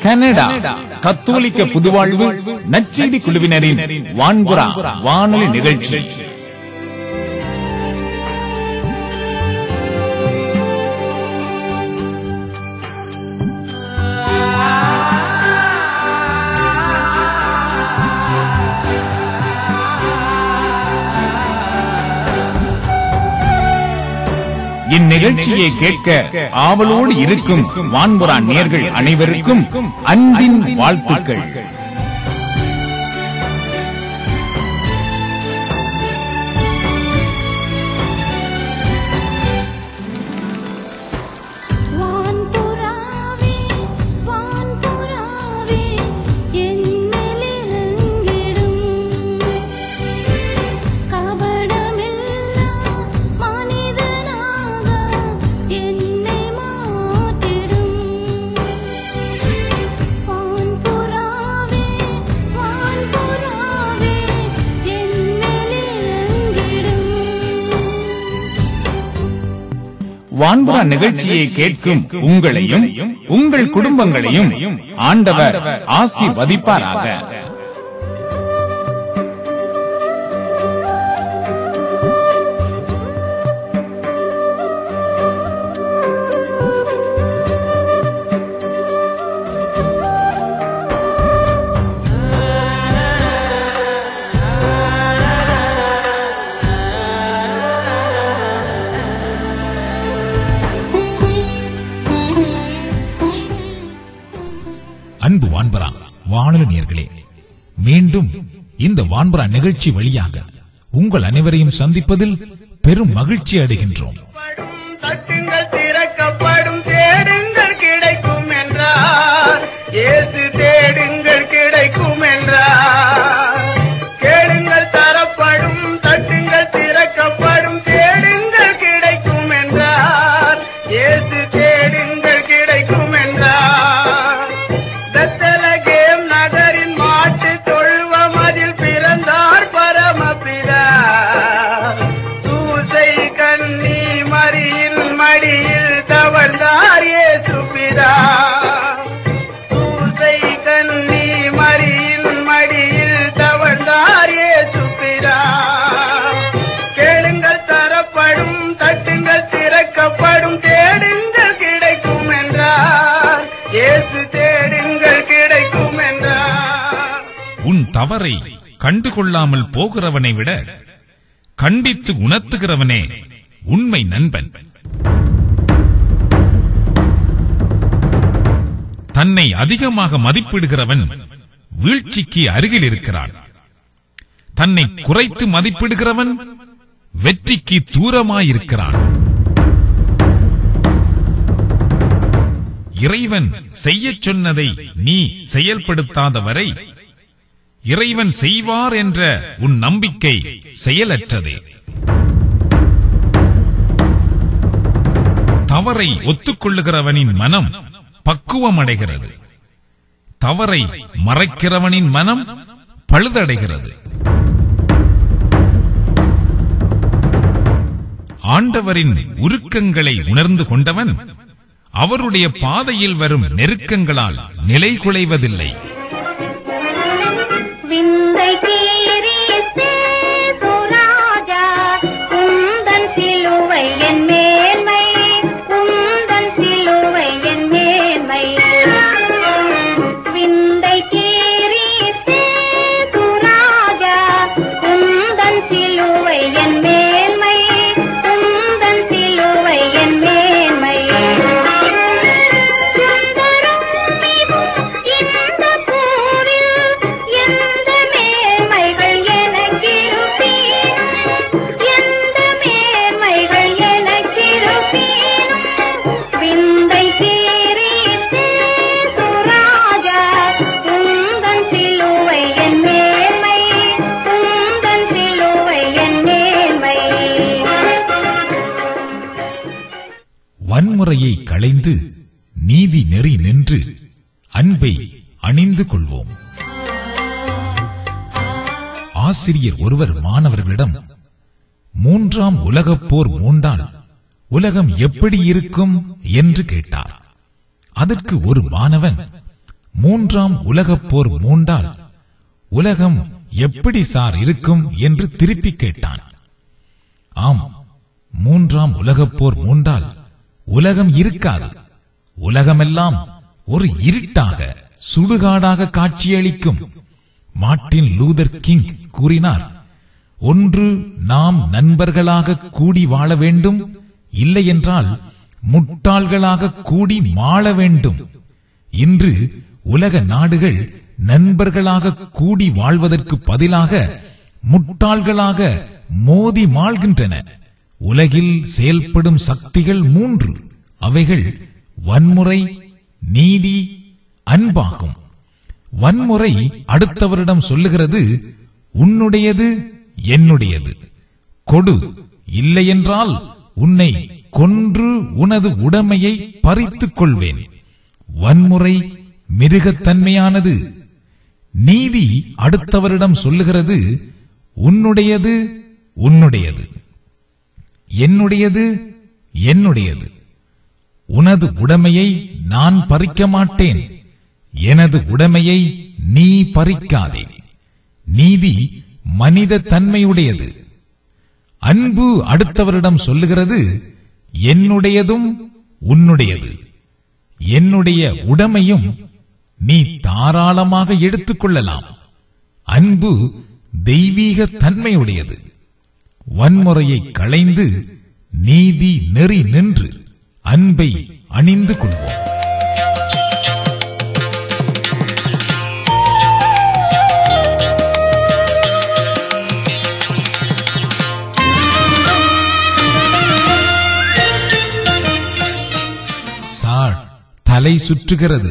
Canada கத்தோலிக்க புதுவாழ்வு நச்செய்தி குழுவினரின் வான்புறா வானொலி நிகழ்ச்சி இந்நிகழ்ச்சியை கேட்க ஆவலோடு இருக்கும் வான்புறா நேர்கள் அனைவருக்கும் அன்பின் வாழ்த்துக்கள் வான்புறாவே வான்புறாவே என்னிலிருங்கிடும் கபடமில்லா மனிதனாக என்னை மாற்றிடும் வான்புறாவே வான்புறாவே என்னிலிருங்கிடும் வான்புறா நிகழ்ச்சியை கேட்கும் உங்களையும் உங்கள் குடும்பங்களையும் ஆண்டவர் ஆசிர்வதிப்பாராக அன்பு வான்பரா வானொலி நேர்களே மீண்டும் இந்த வான்பரா நிகழ்ச்சி வழியாக உங்கள் அனைவரையும் சந்திப்பதில் பெரும் மகிழ்ச்சி அடைகின்றோம் படும் தட்டுங்கள் திறக்கப்படும் தேடுங்கள் கிடைக்கும் என்றார் இயேசு தேடுங்கள் கிடைக்கும் என்றார் கேளுங்கள் தரப்படும் தட்டுங்கள் திறக்கப்படும் தேடுங்கள் கிடைக்கும் என்றார் இயேசு தேடுங்கள் கிடைக்கும் என்றார் பெத்தலகேம் நகரின் மாட்டு தொழுவம் அதில் பிறந்தார் பரமபிதா சூசை கண்ணி மரியின் மடியில் தவழ்ந்தார் இயேசுபிதா சூசை கண்ணி மரியின் மடியில் தவழ்ந்தார் இயேசுபிதா கேளுங்கள் தரப்படும் தட்டுங்கள் திறக்கப்படும் தேடுங்கள் கிடைக்கும் என்றார் இயேசு தேடுங்கள் கிடைக்கும் என்றார் உன் தவறை கண்டுகொள்ளாமல் போகிறவனை விட கண்டித்து உணர்த்துகிறவனே உண்மை நண்பன் தன்னை அதிகமாக மதிப்பிடுகிறவன் வீழ்ச்சிக்கு அருகில் இருக்கிறான் தன்னை குறைத்து மதிப்பிடுகிறவன் வெற்றிக்கு தூரமாயிருக்கிறான் இறைவன் செய்யச் சொன்னதை நீ செயல்படுத்தாத வரை இறைவன் செய்வார் என்ற உன் நம்பிக்கை செயலற்றதே தவறை ஒத்துக்கொள்ளுகிறவனின் மனம் பக்குவமடைகிறது தவறை மறைக்கிறவனின் மனம் பழுதடைகிறது ஆண்டவரின் உருக்கங்களை உணர்ந்து கொண்டவன் அவருடைய பாதையில் வரும் நெருக்கங்களால் நிலைகுலைவதில்லை விந்தை தீரித்தே சுராஜா உந்தன் சிலுவை என் மேன்மை உந்தன் சிலுவை என் மேன்மை விந்தை தீரித்தே சுராஜா உந்தன் சிலுவை என் மேன்மை உந்தன் சிலுவை என் மேன்மை சுந்தரம் இந்த பூவில் எந்த மேன்மைகள் எனக்கிருப்பேன் எந்த மேன்மைகள் எனக்கிருப்பேன் விந்தை தீரித்தே சுராஜா உந்தன் சிலுவை என் மேன்மை உந்தன் சிலுவை என் மேன்மை வன்முறையை களைந்து நீதி நெறி நின்று அன்பை அணிந்து கொள்வோம் ஆசிரியர் ஒருவர் மாணவர்களிடம் மூன்றாம் உலகப் போர் மூண்டால் உலகம் எப்படி இருக்கும் என்று கேட்டார் அதற்கு ஒரு மாணவன் மூன்றாம் உலகப் போர் மூண்டால் உலகம் எப்படி சார் இருக்கும் என்று திருப்பி கேட்டான் ஆம் மூன்றாம் உலகப் போர் மூண்டால் உலகம் இருக்காது உலகமெல்லாம் ஒரு இருட்டாக சுடுகாடாக காட்சியளிக்கும் மார்ட்டின் லூதர் கிங் கூறினார் ஒன்று நாம் நண்பர்களாக கூடி வாழ வேண்டும் இல்லையென்றால் முட்டாள்களாக கூடி மாள வேண்டும் இன்று உலக நாடுகள் நண்பர்களாக கூடி வாழ்வதற்கு பதிலாக முட்டாள்களாக மோதி மாள்கின்றன உலகில் செயல்படும் சக்திகள் மூன்று அவைகள் வன்முறை நீதி அன்பாகும் வன்முறை அடுத்தவரிடம் சொல்லுகிறது உன்னுடையது என்னுடையது கொடு இல்லையென்றால் உன்னை கொன்று உனது உடைமையை பறித்துக் கொள்வேன் வன்முறை மிருகத்தன்மையானது நீதி அடுத்தவரிடம் சொல்லுகிறது உன்னுடையது உன்னுடையது என்னுடையது என்னுடையது உனது உடைமையை நான் பறிக்க மாட்டேன் எனது உடைமையை நீ பறிக்காதே நீதி மனித தன்மையுடையது அன்பு அடுத்தவரிடம் சொல்லுகிறது என்னுடையதும் உன்னுடையது என்னுடைய உடைமையும் நீ தாராளமாக எடுத்துக் கொள்ளலாம் அன்பு தெய்வீக தன்மையுடையது வன்முறையை களைந்து நீதி நெறி நின்று அன்பை அணிந்து கொள்வோம் சார் தலை சுற்றுகிறது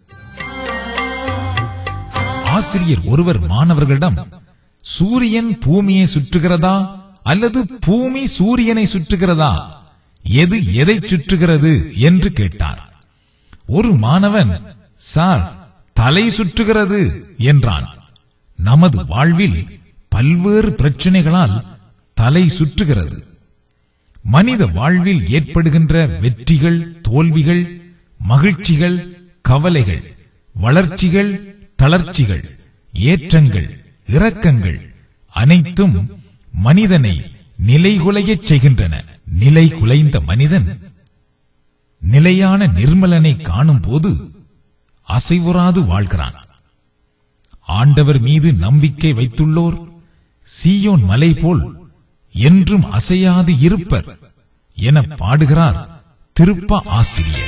ஆசிரியர் ஒருவர் மாணவர்களிடம் சூரியன் பூமியை சுற்றுகிறதா அல்லது பூமி சூரியனை சுற்றுகிறதா எது எதை சுற்றுகிறது என்று கேட்டார் ஒரு மாணவன் சார் தலை சுற்றுகிறது என்றான் நமது வாழ்வில் பல்வேறு பிரச்சனைகளால் தலை சுற்றுகிறது மனித வாழ்வில் ஏற்படுகின்ற வெற்றிகள் தோல்விகள் மகிழ்ச்சிகள் கவலைகள் வளர்ச்சிகள் தளர்ச்சிகள் ஏற்றங்கள் இரக்கங்கள் அனைத்தும் மனிதனை நிலைகுலையச் செய்கின்றன நிலை குலைந்த மனிதன் நிலையான நிர்மலனை காணும் போது அசைவுறாது வாழ்கிறான் ஆண்டவர் மீது நம்பிக்கை வைத்துள்ளோர் சீயோன் மலை போல் என்றும் அசையாது இருப்பர் என பாடுகிறார் திருப்ப ஆசிரியர்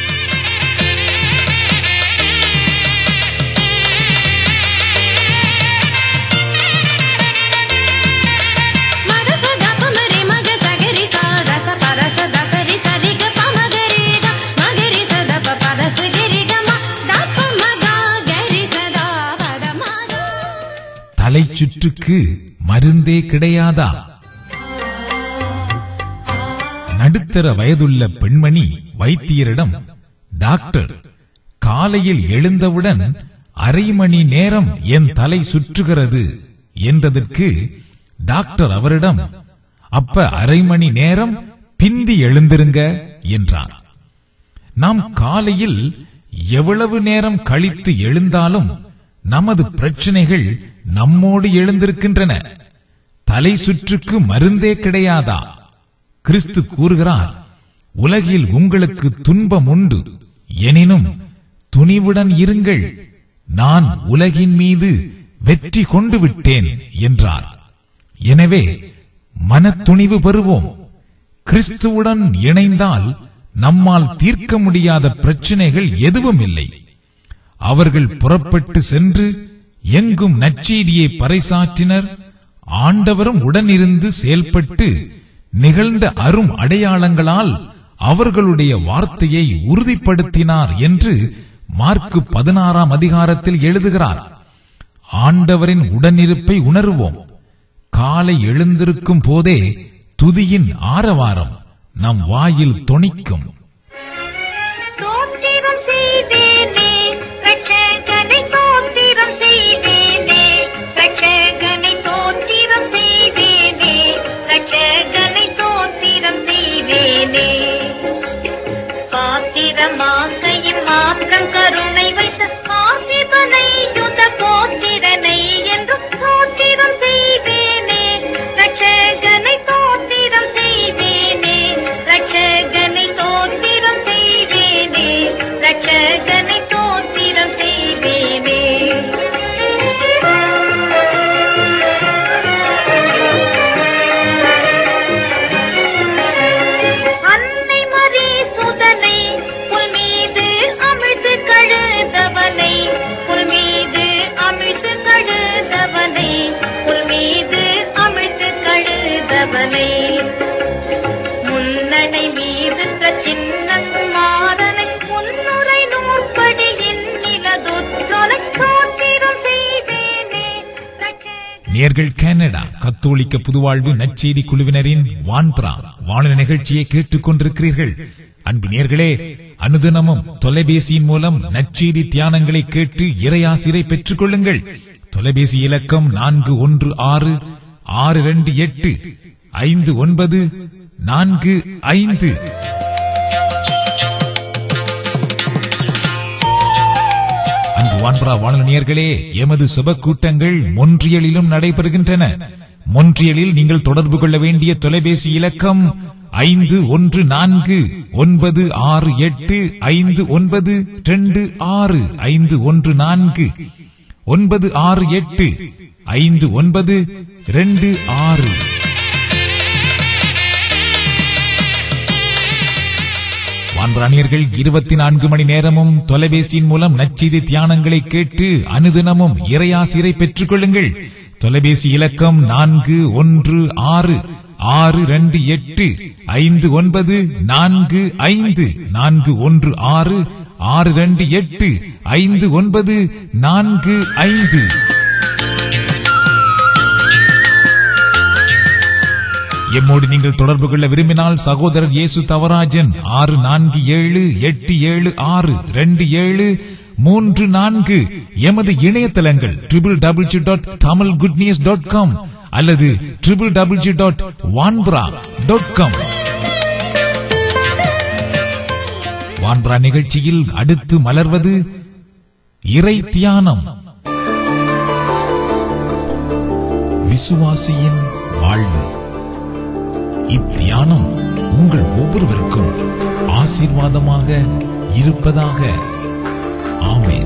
மகப கப மரி மக சகரி சா தச பரச தசரி சரி க ப மகரி க மகரி சத ப பத சகரி க ம தப்ப மக கரி சதா பத மக தலை சுற்றுக்கு மருந்தே கிடையாதா நடுத்தர வயதுள்ள பெண்மணி வைத்தியரிடம் டாக்டர் காலையில் எழுந்தவுடன் அரை மணி நேரம் என் தலை சுற்றுகிறது என்றதற்கு டாக்டர் அவரிடம் அப்ப அரை மணி நேரம் பிந்தி எழுந்திருங்க என்றார் நாம் காலையில் எவ்வளவு நேரம் கழித்து எழுந்தாலும் நமது பிரச்சனைகள் நம்மோடு எழுந்திருக்கின்றன தலை சுற்றுக்கு மருந்தே கிடையாதா கிறிஸ்து கூறுகிறார் உலகில் உங்களுக்கு துன்பம் உண்டு எனினும் துணிவுடன் இருங்கள் நான் உலகின் மீது வெற்றி கொண்டு விட்டேன் என்றார் எனவே மனத்துணிவு பெறுவோம் கிறிஸ்துவுடன் இணைந்தால் நம்மால் தீர்க்க முடியாத பிரச்சனைகள் எதுவும் இல்லை அவர்கள் புறப்பட்டு சென்று எங்கும் நற்செய்தியை பறைசாற்றினர் ஆண்டவரும் உடனிருந்து செயல்பட்டு நிகழ்ந்த அரும் அடையாளங்களால் அவர்களுடைய வார்த்தையை உறுதிப்படுத்தினார் என்று மார்க்கு பதினாறாம் அதிகாரத்தில் எழுதுகிறார் ஆண்டவரின் உடனிருப்பை உணர்வோம் காலை எழுந்திருக்கும் போதே துதியின் ஆரவாரம் நம் வாயில் தொனிக்கும் தோத்திரம் செய்வேனே ரட்சகனை தோத்திரம் செய்வேனே ரட்சகனை தோத்திரம் செய்வேனே ரட்சகனை தோத்திரம் செய்வேனே பாத்திரம் ஆசையும் மாற்றம் கருணை வைத்த நேர்கள் கனடா கத்தோலிக்க புதுவாழ்வு நற்செய்தி குழுவினரின் வான்பரா வானொலி நிகழ்ச்சியை கேட்டுக் கொண்டிருக்கிறீர்கள் அன்பு நேர்களே அனுதினமும் தொலைபேசியின் மூலம் நற்செய்தி தியானங்களை கேட்டு இறையாசிரை பெற்றுக் கொள்ளுங்கள் தொலைபேசி இலக்கம் நான்கு ஒன்று ஆறு ஆறு இரண்டு எட்டு ஐந்து ஒன்பது நான்கு ஐந்து அன்பு வான்பரா வானொலியர்களே எமது சுப கூட்டங்கள் மொன்றியலிலும் நடைபெறுகின்றன மொன்றியலில் நீங்கள் தொடர்பு கொள்ள வேண்டிய தொலைபேசி இலக்கம் ஐந்து ஒன்று நான்கு ஒன்பது ஆறு எட்டு ஐந்து ஒன்பது இரண்டு ஆறு ஐந்து ஒன்று நான்கு ஒன்பது ஆறு எட்டு ஐந்து ஒன்பது இரண்டு ஆறு வான்பிராணியர்கள் இருபத்தி நான்கு மணி நேரமும் தொலைபேசியின் மூலம் நச்செய்தி தியானங்களை கேட்டு அனுதினமும் இறையாசிரை பெற்றுக் கொள்ளுங்கள் தொலைபேசி இலக்கம் நான்கு ஒன்று ஆறு ஆறு இரண்டு எட்டு ஐந்து ஒன்பது நான்கு ஐந்து நான்கு ஒன்று ஆறு ஆறு இரண்டு எட்டு ஐந்து ஒன்பது நான்கு ஐந்து எம்மோடு நீங்கள் தொடர்பு கொள்ள விரும்பினால் சகோதரர் இயேசு தவராஜன் ஆறு நான்கு ஏழு எட்டு ஏழு ஆறு ரெண்டு ஏழு மூன்று நான்கு எமது இணையதளங்கள் triple double dot Tamil good news dot com அல்லது ட்ரிபிள் டபுள் டாட் வான்பரா டாட் காம் வான்பரா நிகழ்ச்சியில் அடுத்து மலர்வது இறை தியானம் விசுவாசியின் வாழ்வு இத்தியானம் உங்கள் ஒவ்வொருவருக்கும் ஆசீர்வாதமாக இருப்பதாக ஆமென்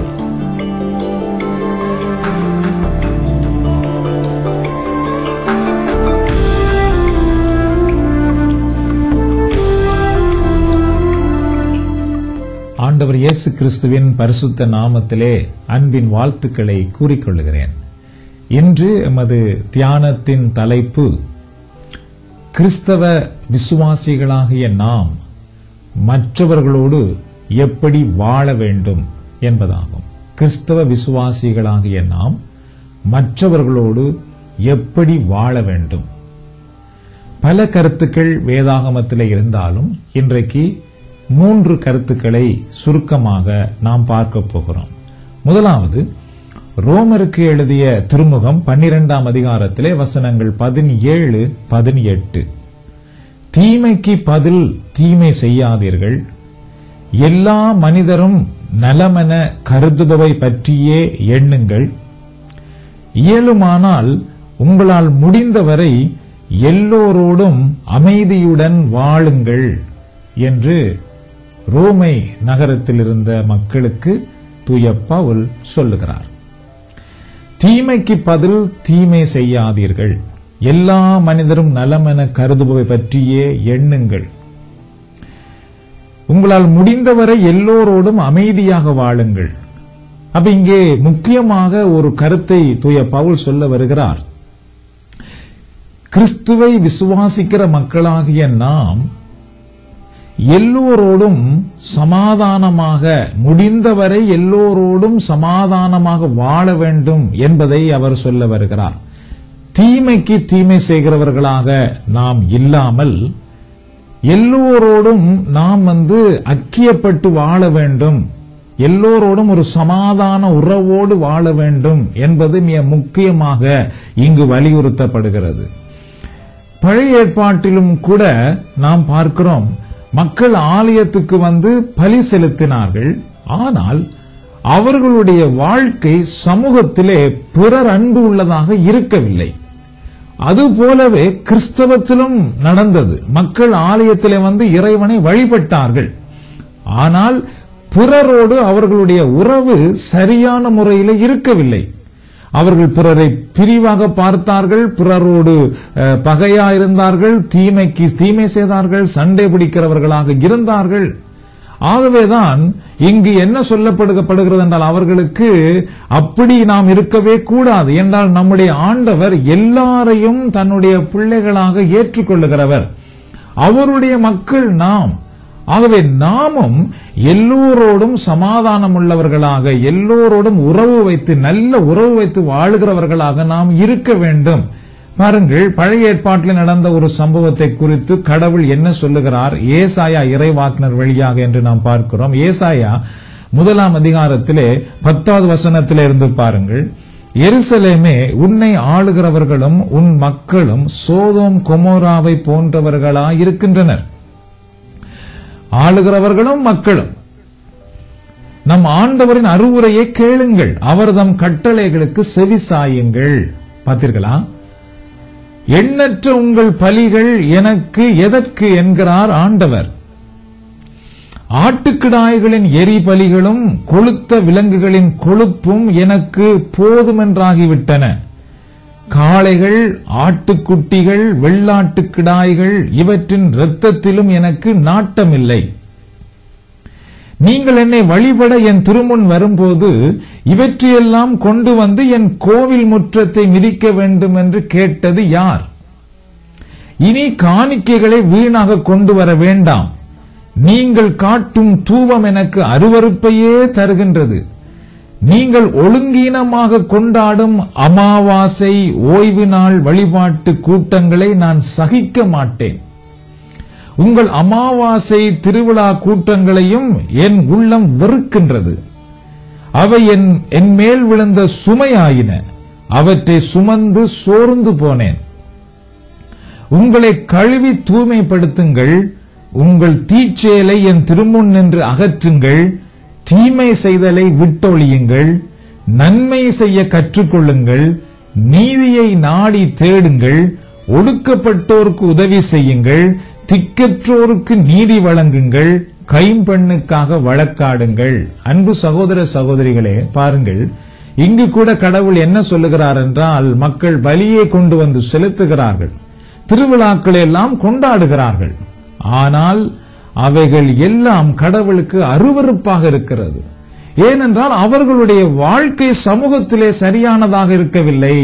ஆண்டவர் இயேசு கிறிஸ்துவின் பரிசுத்த நாமத்திலே அன்பின் வாழ்த்துக்களை கூறிக்கொள்கிறேன் இன்று எமது தியானத்தின் தலைப்பு கிறிஸ்தவ விசுவாசிகளாகிய நாம் மற்றவர்களோடு எப்படி வாழ வேண்டும் என்பதாகும் கிறிஸ்தவ விசுவாசிகளாகிய நாம் மற்றவர்களோடு எப்படி வாழ வேண்டும் பல கருத்துக்கள் வேதாகமத்தில் இருந்தாலும் இன்றைக்கு மூன்று கருத்துக்களை சுருக்கமாக நாம் பார்க்க போகிறோம் முதலாவது ரோமருக்கு எழுதிய திருமுகம் பன்னிரெண்டாம் அதிகாரத்திலே வசனங்கள் பதினேழு பதினெட்டு தீமைக்கு பதில் தீமை செய்யாதீர்கள் எல்லா மனிதரும் நலமென கருதுபவை பற்றியே எண்ணுங்கள் இயலுமானால் உங்களால் முடிந்தவரை எல்லோரோடும் அமைதியுடன் வாழுங்கள் என்று ரோமை நகரத்தில் இருந்த மக்களுக்கு தூய பவுல் சொல்லுகிறார் தீமைக்கு பதில் தீமை செய்யாதீர்கள் எல்லா மனிதரும் நலமென கருதுபவை பற்றியே எண்ணுங்கள் உங்களால் முடிந்தவரை எல்லோரோடும் அமைதியாக வாழுங்கள் அப்ப இங்கே முக்கியமாக ஒரு கருத்தை தூய பவுல் சொல்ல வருகிறார் கிறிஸ்துவை விசுவாசிக்கிற மக்களாகிய நாம் எல்லோரோடும் சமாதானமாக முடிந்தவரை எல்லோரோடும் சமாதானமாக வாழ வேண்டும் என்பதை அவர் சொல்ல வருகிறார் தீமைக்கு தீமை செய்கிறவர்களாக நாம் இல்லாமல் எல்லோரோடும் நாம் வந்து அக்கியப்பட்டு வாழ வேண்டும் எல்லோரோடும் ஒரு சமாதான உறவோடு வாழ வேண்டும் என்பது மிக முக்கியமாக இங்கு வலியுறுத்தப்படுகிறது பழைய ஏற்பாட்டிலும் கூட நாம் பார்க்கிறோம் மக்கள் ஆலயத்துக்கு வந்து பலி செலுத்தினார்கள் ஆனால் அவர்களுடைய வாழ்க்கை சமூகத்திலே பிறர் அன்பு உள்ளதாக இருக்கவில்லை அதுபோலவே கிறிஸ்தவத்திலும் நடந்தது மக்கள் ஆலயத்திலே வந்து இறைவனை வழிபட்டார்கள் ஆனால் பிறரோடு அவர்களுடைய உறவு சரியான முறையில் இருக்கவில்லை அவர்கள் பிறரை பிரிவாக பார்த்தார்கள் பிறரோடு அஹ், பகையா இருந்தார்கள் தீமைக்கு தீமை செய்தார்கள் சண்டை பிடிக்கிறவர்களாக இருந்தார்கள் ஆகவேதான் இங்கு என்ன சொல்லப்படுகிறது என்றால் அவர்களுக்கு அப்படி நாம் இருக்கவே கூடாது என்றால் நம்முடைய ஆண்டவர் எல்லாரையும் தன்னுடைய பிள்ளைகளாக ஏற்றுக்கொள்ளுகிறவர் அவருடைய மக்கள் நாம் ஆகவே நாமும் எல்லோரோடும் சமாதானம் உள்ளவர்களாக எல்லோரோடும் உறவு வைத்து நல்ல உறவு வைத்து வாழுகிறவர்களாக நாம் இருக்க வேண்டும் பாருங்கள் பழைய ஏற்பாட்டில் நடந்த ஒரு சம்பவத்தை குறித்து கடவுள் என்ன சொல்லுகிறார் ஏசாயா இறைவாக்கினர் வழியாக என்று நாம் பார்க்கிறோம் ஏசாயா முதலாம் அதிகாரத்திலே பத்தாவது வசனத்திலே இருந்து பாருங்கள் எருசலேமே உன்னை ஆளுகிறவர்களும் உன் மக்களும் சோதோம் கொமோராவை போன்றவர்களாய் இருக்கின்றனர் ஆளுகிறவர்களும் மக்களும் நம் ஆண்டவரின் அறிவுரையை கேளுங்கள் அவர்தம் கட்டளைகளுக்கு செவி சாயுங்கள் பார்த்தீர்களா எண்ணற்ற உங்கள் பலிகள் எனக்கு எதற்கு என்கிறார் ஆண்டவர் ஆட்டுக்கிடாய்களின் எரி பலிகளும் கொளுத்த விலங்குகளின் கொழுப்பும் எனக்கு போதுமென்றாகிவிட்டன காளைகள் ஆட்டுக்குட்டிகள் வெள்ளாட்டுக்கிடாய்கள் இவற்றின் இரத்தத்திலும் எனக்கு நாட்டமில்லை நீங்கள் என்னை வழிபட என் திருமுன் வரும்போது இவற்றையெல்லாம் கொண்டு வந்து என் கோவில் முற்றத்தை மிதிக்க வேண்டும் என்று கேட்டது யார் இனி காணிக்கைகளை வீணாக கொண்டு வர வேண்டாம் நீங்கள் காட்டும் தூபம் எனக்கு அருவருப்பையே தருகின்றது நீங்கள் ஒழுங்கீனமாக கொண்டாடும் அமாவாசை ஓய்வு நாள் வழிபாட்டு கூட்டங்களை நான் சகிக்க மாட்டேன் உங்கள் அமாவாசை திருவிழா கூட்டங்களையும் என் உள்ளம் வெறுக்கின்றது அவை என் என் மேல் விழுந்த சுமையாயின அவற்றை சுமந்து சோர்ந்து போனேன் உங்களை கழுவி தூய்மைப்படுத்துங்கள் உங்கள் தீச்செயலை என் திருமுன் நின்று அகற்றுங்கள் தீமை செய்தலை விட்டொழியுங்கள் நன்மை செய்ய கற்றுக்கொள்ளுங்கள் நீதியை நாடி தேடுங்கள் ஒடுக்கப்பட்டோருக்கு உதவி செய்யுங்கள் திக்கற்றோருக்கு நீதி வழங்குங்கள் கைம்பெண்ணுக்காக வழக்காடுங்கள் அன்பு சகோதர சகோதரிகளே பாருங்கள் இங்கு கூட கடவுள் என்ன சொல்லுகிறார் என்றால் மக்கள் பலியை கொண்டு வந்து செலுத்துகிறார்கள் திருவிழாக்களை எல்லாம் கொண்டாடுகிறார்கள் ஆனால் அவைகள் எல்லாம் கடவுளுக்கு அருவருப்பாக இருக்கிறது ஏனென்றால் அவர்களுடைய வாழ்க்கை சமூகத்திலே சரியானதாக இருக்கவில்லை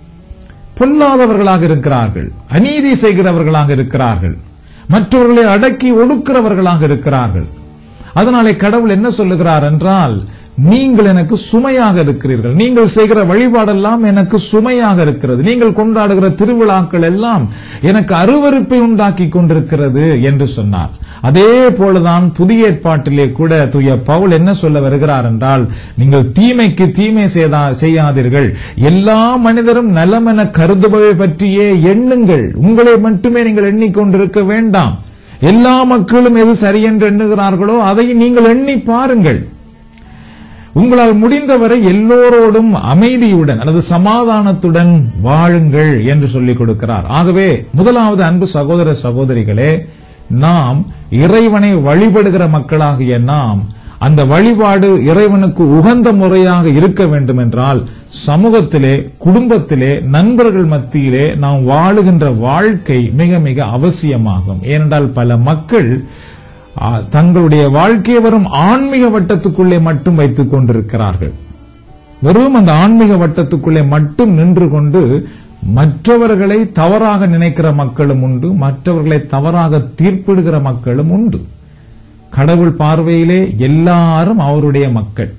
பொல்லாதவர்களாக இருக்கிறார்கள் அநீதி செய்கிறவர்களாக இருக்கிறார்கள் மற்றவர்களை அடக்கி ஒடுக்கிறவர்களாக இருக்கிறார்கள் அதனாலே கடவுள் என்ன சொல்லுகிறார் என்றால் நீங்கள் எனக்கு சுமையாக இருக்கிறீர்கள் நீங்கள் செய்கிற வழிபாடெல்லாம் எனக்கு சுமையாக இருக்கிறது நீங்கள் கொண்டாடுகிற திருவிழாக்கள் எல்லாம் எனக்கு அருவருப்பை உண்டாக்கி கொண்டிருக்கிறது என்று சொன்னார் அதே போலதான் புதிய ஏற்பாட்டிலே கூட தூய பவுல் என்ன சொல்ல வருகிறார் என்றால் நீங்கள் தீமைக்கு தீமை செய்தா- செய்யாதீர்கள் எல்லா மனிதரும் நலம் என கருதுபவை பற்றியே எண்ணுங்கள் உங்களை மட்டுமே நீங்கள் எண்ணிக்கொண்டிருக்க வேண்டாம் எல்லா மக்களும் எது சரி என்று எண்ணுகிறார்களோ அதை நீங்கள் எண்ணி பாருங்கள் உங்களால் முடிந்தவரை எல்லோரோடும் அமைதியுடன் அல்லது சமாதானத்துடன் வாழுங்கள் என்று சொல்லிக் கொடுக்கிறார் ஆகவே முதலாவது அன்பு சகோதர சகோதரிகளே நாம் இறைவனை வழிபடுகிற மக்களாகிய நாம் அந்த வழிபாடு இறைவனுக்கு உகந்த முறையாக இருக்க வேண்டும் என்றால் சமூகத்திலே குடும்பத்திலே நண்பர்கள் மத்தியிலே நாம் வாழுகின்ற வாழ்க்கை மிக மிக அவசியமாகும் ஏனென்றால் பல மக்கள் ஆ, தங்களுடைய வாழ்க்கையை வரும் ஆன்மீக வட்டத்துக்குள்ளே மட்டும் வைத்துக் கொண்டிருக்கிறார்கள் வெறும் அந்த ஆன்மீக வட்டத்துக்குள்ளே மட்டும் நின்று கொண்டு மற்றவர்களை தவறாக நினைக்கிற மக்களும் உண்டு மற்றவர்களை தவறாக தீர்ப்பிடுகிற மக்களும் உண்டு கடவுள் பார்வையிலே எல்லாரும் அவருடைய மக்கள்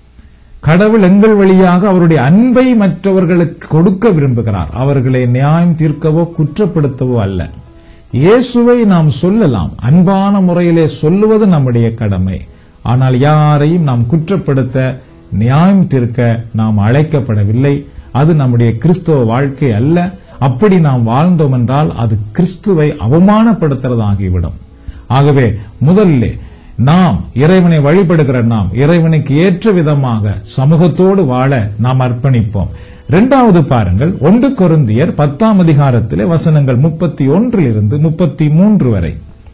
கடவுள் எங்கள் வழியாக அவருடைய அன்பை மற்றவர்களுக்கு கொடுக்க விரும்புகிறார் அவர்களை நியாயம் தீர்க்கவோ குற்றப்படுத்தவோ அல்ல இயேசுவை நாம் சொல்லலாம் அன்பான முறையிலே சொல்லுவது நம்முடைய கடமை ஆனால் யாரையும் நாம் குற்றப்படுத்த நியாயம் தீர்க்க நாம் அழைக்கப்படவில்லை அது நம்முடைய கிறிஸ்துவ வாழ்க்கை அல்ல அப்படி நாம் வாழ்ந்தோம் என்றால் அது கிறிஸ்துவை அவமானப்படுத்துறதாகிவிடும் ஆகவே முதல்ல நாம் இறைவனை வழிபடுகிற நாம் இறைவனுக்கு ஏற்ற விதமாக சமூகத்தோடு வாழ நாம் அர்ப்பணிப்போம் இரண்டாவது பாருங்கள் ஒன்று கொருந்தியர் பத்தாம் அதிகாரத்திலே வசனங்கள் முப்பத்தி ஒன்றிலிருந்து முப்பத்தி மூன்று வரை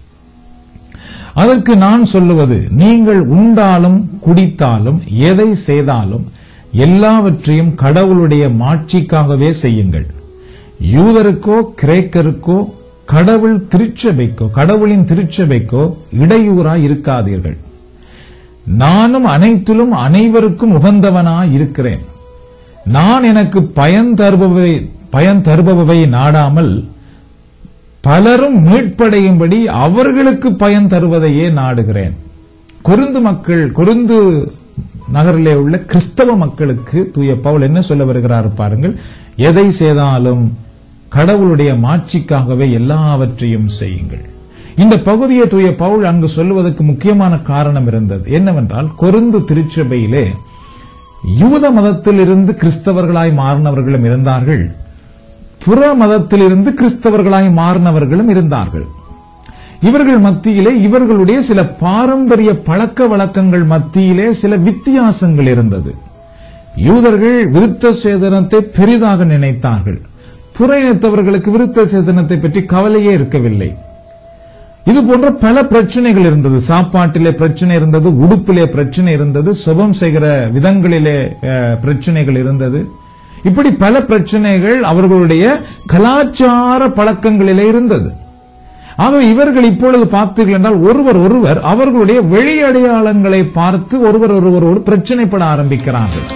அதற்கு நான் சொல்லுவது நீங்கள் உண்டாலும் குடித்தாலும் எதை செய்தாலும் எல்லாவற்றையும் கடவுளுடைய மாட்சிக்காகவே செய்யுங்கள் யூதருக்கோ கிரேக்கருக்கோ கடவுள் திருச்சபைக்கோ கடவுளின் திருச்சபைக்கோ இடையூறாய் இருக்காதீர்கள் நானும் அனைத்திலும் அனைவருக்கும் உகந்தவனாய் இருக்கிறேன் நான் எனக்கு பயன் தருபவை பயன் தருபவை நாடாமல் பலரும் மீட்படையும்படி அவர்களுக்கு பயன் தருவதையே நாடுகிறேன் கொருந்து மக்கள் கொருந்து நகரிலே உள்ள கிறிஸ்தவ மக்களுக்கு தூய பவுல் என்ன சொல்ல வருகிறார் பாருங்கள் எதை செய்தாலும் கடவுளுடைய மாட்சிக்காகவே எல்லாவற்றையும் செய்யுங்கள் இந்த பகுதியை தூய பவுல் அங்கு சொல்லுவதற்கு முக்கியமான காரணம் இருந்தது என்னவென்றால் கொருந்து திருச்சபையிலே யூத மதத்திலிருந்து கிறிஸ்தவர்களாய் மாறினவர்களும் இருந்தார்கள் புற மதத்திலிருந்து கிறிஸ்தவர்களாய் மாறினவர்களும் இருந்தார்கள் இவர்கள் மத்தியிலே இவர்களுடைய சில பாரம்பரிய பழக்க வழக்கங்கள் மத்தியிலே சில வித்தியாசங்கள் இருந்தது யூதர்கள் விருத்த சேதனத்தை பெரிதாக நினைத்தார்கள் புற இனத்தவர்களுக்கு விருத்த சேதனத்தை பற்றி கவலையே இருக்கவில்லை இது போன்ற பல பிரச்சனைகள் இருந்தது சாப்பாட்டிலே பிரச்சனை இருந்தது உடுப்பிலே பிரச்சனை இருந்தது சுபம் செய்கிற விதங்களிலே அஹ், பிரச்சனைகள் இருந்தது இப்படி பல பிரச்சனைகள் அவர்களுடைய கலாச்சார பழக்கங்களிலே இருந்தது ஆகவே இவர்கள் இப்பொழுது பார்த்தீர்கள் என்றால் ஒருவர் ஒருவர் அவர்களுடைய வெளி அடையாளங்களை பார்த்து ஒருவர் ஒருவரோடு பிரச்சனைப்பட ஆரம்பிக்கிறார்கள்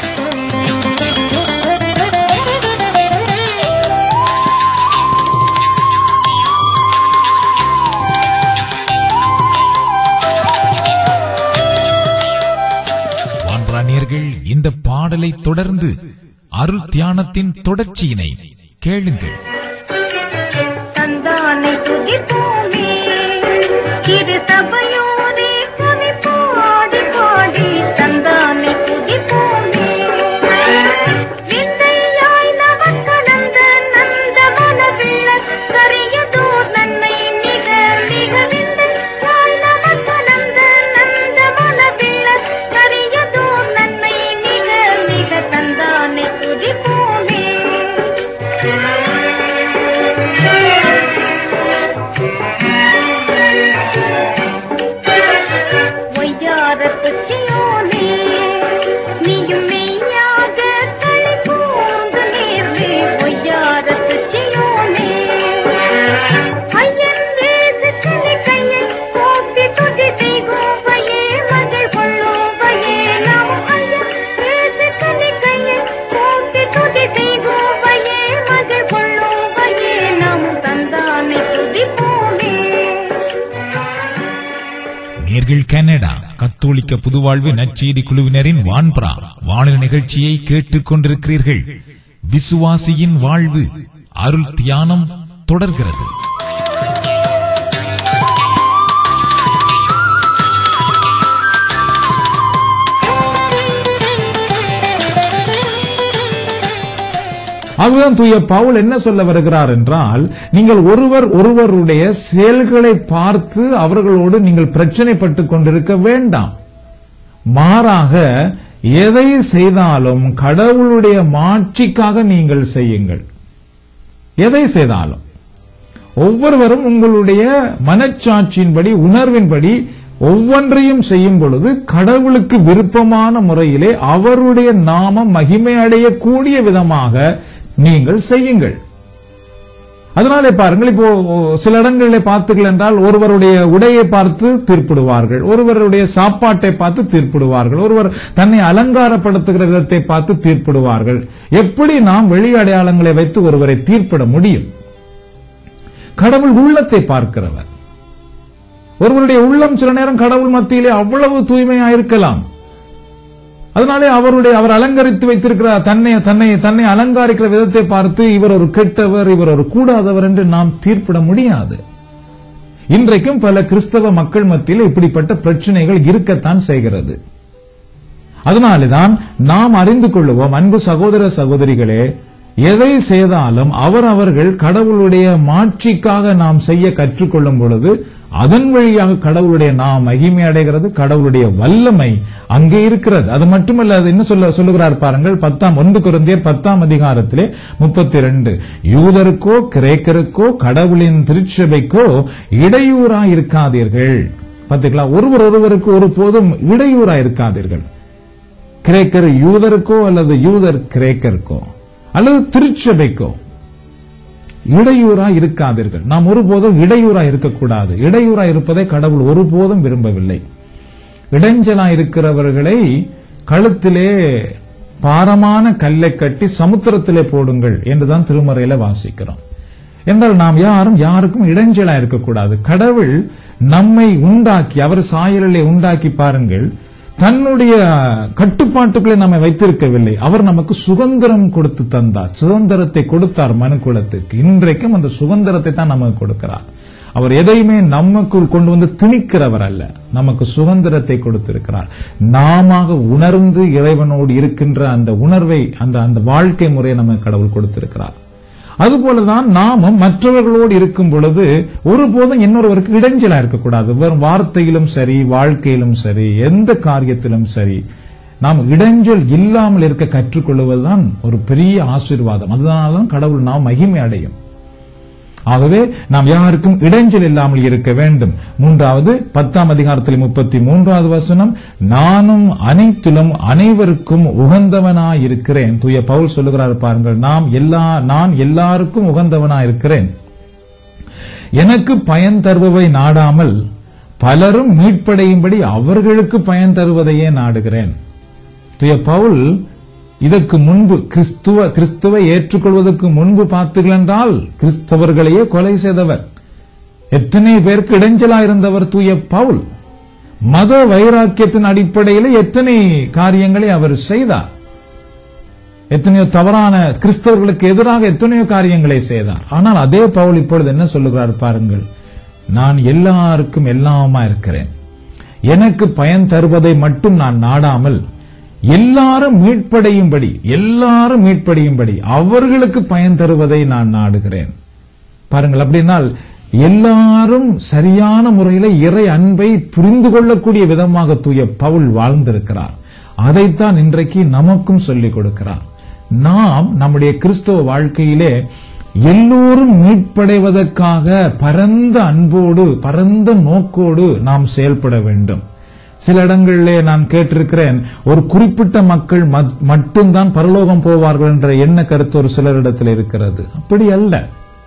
வான்பிராணியர்கள் இந்த பாடலை தொடர்ந்து அருள் தியானத்தின் தொடர்ச்சியினை கேளுங்கள் தந்தானை துதிப்போமே இது சபையோரே கவி பாடி பாடி தந்தானை துதிப்போமே விந்தையாய் நவக்கலந்த நந்தவன பிள்ளை கரியதோர் நன்மை மிக மிக விந்தையாய் நவக்கலந்த நந்தவன பிள்ளை கரியதோர் நன்மை மிக மிக தந்தானை துதிப்போமே ஒய்யாரத்து சியோனே நீயும் மெய்யாக களி கூர்ந்து நேர்வே ஒய்யாரத்து சியோனே ஐயன் வேசு கனி கையை கோப்பி துதி செய்கோவையே மகள் கொள்ளோவையே நாம் ஐயன் வேசு கனி கையை கோப்பி துதி செய்கோவையே மகள் கொள்ளோவையே நாம் தந்தானை துதிப்போமே நேர்கள் கனடா கத்தோலிக்க புதுவாழ்வு நற்செய்தி குழுவினரின் வான்பரா வானொலி நிகழ்ச்சியை கேட்டுக் கொண்டிருக்கிறீர்கள் விசுவாசியின் வாழ்வு அருள் தியானம் தொடர்கிறது ஆகவேதான் தூய பவுல் என்ன சொல்ல வருகிறார் என்றால் நீங்கள் ஒருவர் ஒருவருடைய செயல்களை பார்த்து அவர்களோடு நீங்கள் பிரச்சனைப்பட்டுக் கொண்டிருக்க வேண்டாம் மாறாக எதை செய்தாலும் கடவுளுடைய மாட்சிக்காக நீங்கள் செய்யுங்கள் எதை செய்தாலும் ஒவ்வொருவரும் உங்களுடைய மனச்சாட்சியின்படி உணர்வின்படி ஒவ்வொன்றையும் செய்யும் பொழுது கடவுளுக்கு விருப்பமான முறையிலே அவருடைய நாமம் மகிமை அடையக்கூடிய விதமாக நீங்கள் செய்யுங்கள் அதனாலே பாருங்கள் இப்போ சில இடங்களிலே பார்த்தீர்கள் என்றால் ஒருவருடைய உடையை பார்த்து தீர்ப்பிடுவார்கள் ஒருவருடைய சாப்பாட்டை பார்த்து தீர்ப்பிடுவார்கள் ஒருவர் தன்னை அலங்காரப்படுத்துகிற விதத்தை பார்த்து தீர்ப்பிடுவார்கள் எப்படி நாம் வெளி அடையாளங்களை வைத்து ஒருவரை தீர்ப்பிட முடியும் கடவுள் உள்ளத்தை பார்க்கிறவர் ஒருவருடைய உள்ளம் சில நேரம் கடவுள் மத்தியிலே அவ்வளவு தூய்மையா இருக்கலாம் அதனாலே அவருடைய அவர் அலங்கரித்து வைத்திருக்கிற தன்னை தன்னை தன்னை அலங்கரிக்கிற விதத்தை பார்த்து இவர் ஒரு கெட்டவர் இவர் ஒரு கூடாதவர் என்று நாம் தீர்ப்பிட முடியாது இன்றைக்கும் பல கிறிஸ்தவ மக்கள் மத்தியில் இப்படிப்பட்ட பிரச்சனைகள் இருக்கத்தான் செய்கிறது அதனாலேதான் நாம் அறிந்து கொள்ளுவோம் அன்பு சகோதர சகோதரிகளே எதை செய்தாலும் அவர் அவர்கள் கடவுளுடைய மாட்சிக்காக நாம் செய்ய கற்றுக்கொள்ளும் பொழுது அதன் வழியாக கடவுளுடைய நாம் மகிமை அடைகிறது கடவுளுடைய வல்லமை அங்கே இருக்கிறது அது மட்டுமல்ல அது என்ன சொல்ல சொல்லுகிறார் பாருங்கள் பத்தாம் ஒன்று குருந்தியர் பத்தாம் அதிகாரத்திலே முப்பத்தி ரெண்டு யூதருக்கோ கிரேக்கருக்கோ கடவுளின் திருச்சபைக்கோ இடையூறா இருக்காதீர்கள் பாத்தீங்களா ஒருவர் ஒருவருக்கு ஒருபோதும் இடையூறா இருக்காதீர்கள் கிரேக்கர் யூதருக்கோ அல்லது யூதர் கிரேக்கருக்கோ அல்லது திருச்சபைக்கோ இடையூறா இருக்காதீர்கள் நாம் ஒருபோதும் இடையூறா இருக்கக்கூடாது இடையூறா இருப்பதை கடவுள் ஒருபோதும் விரும்பவில்லை இடைஞ்சலா இருக்கிறவர்களை கழுத்திலே பாரமான கல்லை கட்டி சமுத்திரத்திலே போடுங்கள் என்றுதான் திருமறையில வாசிக்கிறோம் என்றால் நாம் யாரும் யாருக்கும் இடைஞ்சலா இருக்கக்கூடாது கடவுள் நம்மை உண்டாக்கி அவர் சாயலிலே உண்டாக்கி பாருங்கள் தன்னுடைய கட்டுப்பாட்டுக்குள்ளே நம்மை வைத்திருக்கவில்லை அவர் நமக்கு சுதந்திரம் கொடுத்து தந்தார் சுதந்திரத்தை கொடுத்தார் மனு குலத்துக்கு இன்றைக்கும் அந்த சுதந்திரத்தை தான் நமக்கு கொடுக்கிறார் அவர் எதையுமே நமக்குள் கொண்டு வந்து திணிக்கிறவர் அல்ல நமக்கு சுதந்திரத்தை கொடுத்திருக்கிறார் நாம உணர்ந்து இறைவனோடு இருக்கின்ற அந்த உணர்வை அந்த அந்த வாழ்க்கை முறையை நமக்கு கடவுள் கொடுத்திருக்கிறார் அதுபோலதான் நாமும் மற்றவர்களோடு இருக்கும் பொழுது ஒருபோதும் இன்னொருவருக்கு இடைஞ்சலா இருக்கக்கூடாது வெறும் வார்த்தையிலும் சரி வாழ்க்கையிலும் சரி எந்த காரியத்திலும் சரி நாம் இடைஞ்சல் இல்லாமல் இருக்க கற்றுக்கொள்வதுதான் ஒரு பெரிய ஆசீர்வாதம் அதனால்தான் கடவுள் நாம் மகிமை அடையும் ஆகவே நாம் யாருக்கும் இடைஞ்சல் இல்லாமல் இருக்க வேண்டும் மூன்றாவது பத்தாம் அதிகாரத்தில் முப்பத்தி மூன்றாவது வசனம் நானும் அனைத்திலும் அனைவருக்கும் உகந்தவனாயிருக்கிறேன் தூய பவுல் சொல்லுகிறார் பாருங்கள் நாம் எல்லா நான் எல்லாருக்கும் உகந்தவனாயிருக்கிறேன் எனக்கு பயன் தருபவை நாடாமல் பலரும் மீட்படையும்படி அவர்களுக்கு பயன் தருவதையே நாடுகிறேன் தூய பவுல் இதற்கு முன்பு கிறிஸ்துவ கிறிஸ்துவை ஏற்றுக்கொள்வதற்கு முன்பு பார்த்தீர்கள் என்றால் கிறிஸ்தவர்களையே கொலை செய்தவர் எத்தனை பேருக்கு இடைஞ்சலா இருந்தவர் தூய பவுல் மத வைராக்கியத்தின் அடிப்படையில் எத்தனை காரியங்களை அவர் செய்தார் எத்தனையோ தவறான கிறிஸ்தவர்களுக்கு எதிராக எத்தனையோ காரியங்களை செய்தார் ஆனால் அதே பவுல் இப்பொழுது என்ன சொல்லுகிறார் பாருங்கள் நான் எல்லாருக்கும் எல்லாமா இருக்கிறேன் எனக்கு பயன் தருவதை மட்டும் நான் நாடாமல் எல்லாரும் மீட்படையும்படி எல்லாரும் மீட்படையும்படி அவர்களுக்கு பயன் தருவதை நான் நாடுகிறேன் பாருங்கள் அப்படின்னால் எல்லாரும் சரியான முறையில இறை அன்பை புரிந்து கொள்ளக்கூடிய விதமாக தூய பவுல் வாழ்ந்திருக்கிறார் அதைத்தான் இன்றைக்கு நமக்கும் சொல்லிக் கொடுக்கிறார் நாம் நம்முடைய கிறிஸ்தவ வாழ்க்கையிலே எல்லோரும் மீட்படைவதற்காக பரந்த அன்போடு பரந்த நோக்கோடு நாம் செயல்பட வேண்டும் சில இடங்களிலே நான் கேட்டிருக்கிறேன் ஒரு குறிப்பிட்ட மக்கள் மத்- மட்டும்தான் பரலோகம் போவார்கள் என்ற எண்ண கருத்து ஒரு சிலரிடத்தில் இருக்கிறது அப்படி அல்ல